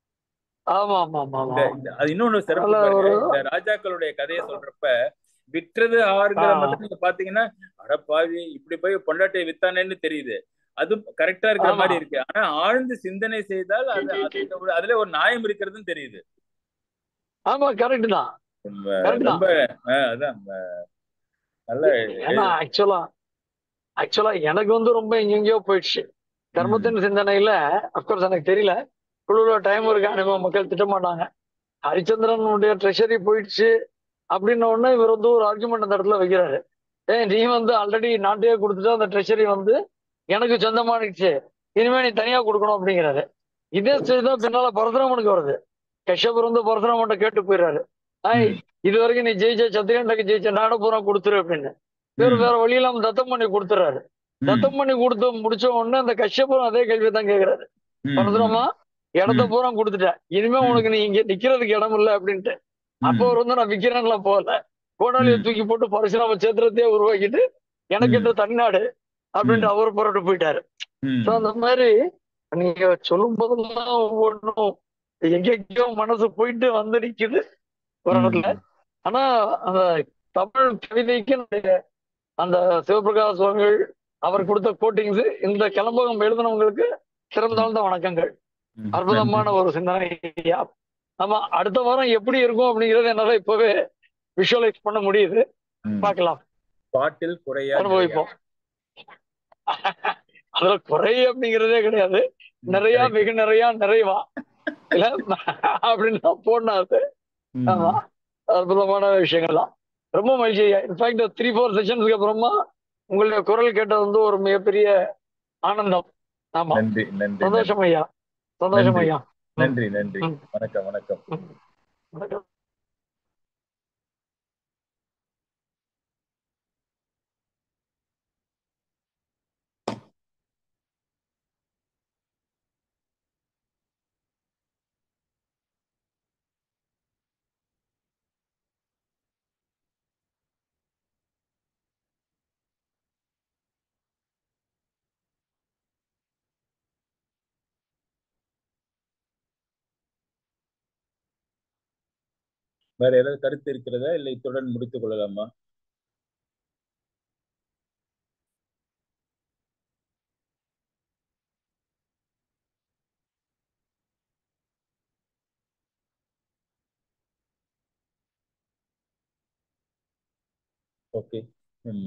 ஆமா ஆமா ஆமா இந்த ஆமா இந்த- அது இன்னொன்னு சிறப்பு நல்ல பாருங்க ஒரு இந்த ராஜாக்களுடைய கதையை சொல்றப்ப விற்றது ஆ, ஆறுங்கிற மட்டும் நீங்க பாத்தீங்கன்னா அடப்பாவி இப்படி போய் பொண்டாட்டியை வித்தானேன்னு தெரியுது அது கரெக்டா இருக்கிற ஆமா மாதிரி இருக்கு ஆனா ஆழ்ந்து சிந்தனை செய்தால் அது அதுல ஒரு அதுல ஒரு நியாயம் இருக்கிறதுன்னு தெரியுது ஆமா கரெக்ட் தான் ரொம்ப கரெக்ட் தான் ரொம்ப ஆ, அதான் அஹ், நல்ல ஏன்னா ஆக்சுவலா ஆக்சுவலா எனக்கு வந்து ரொம்ப எங்கெங்கயோ போயிடுச்சு ம், தர்மத்தின் சிந்தனையில அப்கோர்ஸ் எனக்கு தெரியல குழுல டைம் இருக்கு அனுபவ மக்கள் திட்ட மாட்டாங்க ஹரிச்சந்திரனுடைய ட்ரெஷரி போயிடுச்சு அப்படின்ன உடனே இவர் வந்து ஒரு ஆர்குமெண்ட் அந்த இடத்துல வைக்கிறாரு ஏய் நீ வந்து ஆல்ரெடி நாட்டையே கொடுத்துட்டு அந்த ட்ரெஷரி வந்து எனக்கு சொந்தமானிடுச்சு இனிமே நீ தனியா கொடுக்கணும் அப்படிங்கிறாரு இதே ஸ்டேஜ் தான் பின்னால பரசுராமனுக்கு வருது கஷ்யபர் வந்து பரசுராமன்ட்ட கேட்டு போயிடுறாரு ஆய் ம், இது வரைக்கும் நீ ஜெயிச்ச சத்திரியன்டக்கு ஜெயிச்ச நாட பூரா கொடுத்துரு அப்படின்னு வேற ம், வேற வழி இல்லாம தத்தம் பண்ணி கொடுத்துறாரு ம், தத்தம் பண்ணி கொடுத்து முடிச்ச உடனே அந்த கஷ்யபுரம் அதே கேள்வி தான் கேக்குறாரு ம், பரசுராமா இடத்த ம், பூரா கொடுத்துட்ட இனிமே ம், உனக்கு நீ இங்க நிக்கிறதுக்கு இடம் இல்லை அப்படின்ட்டு அப்போ ம், அவர் வந்து நான் விக்கிறேன்லாம் போகல கோடாலியை ம், தூக்கி போட்டு பரசுராம சேத்திரத்தையே உருவாக்கிட்டு எனக்கு ம், இந்த தனிநாடு அப்படின்ட்டு ம், அவர் புறட்டு போயிட்டாரு ஸோ ம், அந்த மாதிரி நீங்க சொல்லும் போதெல்லாம் ஒவ்வொன்றும் எங்கெங்கயோ மனசு போயிட்டு வந்து நிக்குது ஒரு இடத்துல ம், ஆனா அந்த தமிழ் கவிதைக்கு என்னுடைய அந்த சிவபிரகாஷ் சுவாமிகள் அவர் கொடுத்த கோட்டிங்ஸ் இந்த கிளம்பகம் எழுதினவங்களுக்கு சிறந்தாழ்ந்த வணக்கங்கள் ம், நன்றி அற்புதமான ஒரு சிந்தனை ஆமா அடுத்த வாரம் எப்படி இருக்கும் அப்படிங்கறது என்னால இப்பவே விஷுவலைஸ் பண்ண முடியுது ம். பார்க்கலாம் பாட்டில் குறையா நிறையா அனுபவிப்போம் அதுல குறை அப்படிங்கிறதே கிடையாது ம், நிறைய correct. மிக நிறைய நிறைவா இல்ல அப்படின்னு தான் போனாது ம், ஆமா அற்புதமான விஷயங்கள்லாம் ரொம்ப மகிழ்ச்சி இன்ஃபேக்ட் த்ரீ ஃபோர் செஷன்ஸ்க்கு அப்புறமா உங்களுடைய குரல் கேட்டது வந்து ஒரு மிகப்பெரிய ஆனந்தம் ஆமா நன்றி நன்றி நன்றி சந்தோஷம் ஐயா சந்தோஷம் நன்றி ஐயா ம், நன்றி நன்றி ம், வணக்கம் வணக்கம் ம். வணக்கம். வேற ஏதாவது கருத்து இருக்கிறதா இல்லை இத்துடன் முடித்துக் கொள்ளலாமா ஓகே நம்ம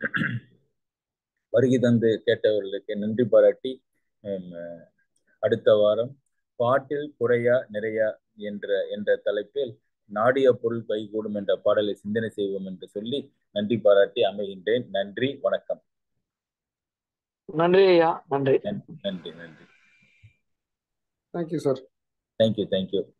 வருகை தந்து கேட்டவர்களுக்கு நன்றி பாராட்டி ஹம், அடுத்த வாரம் பாட்டில் குறையா நிறையா என்ற என்ற தலைப்பில் நாடிய பொருள் கைகூடும் என்ற பாடலை சிந்தனை செய்வோம் என்று சொல்லி நன்றி பாராட்டி அமைகின்றேன் நன்றி வணக்கம் நன்றி ஐயா நன்றி நன்றி நன்றி நன்றி தேங்க்யூ சார் தேங்க்யூ தேங்க்யூ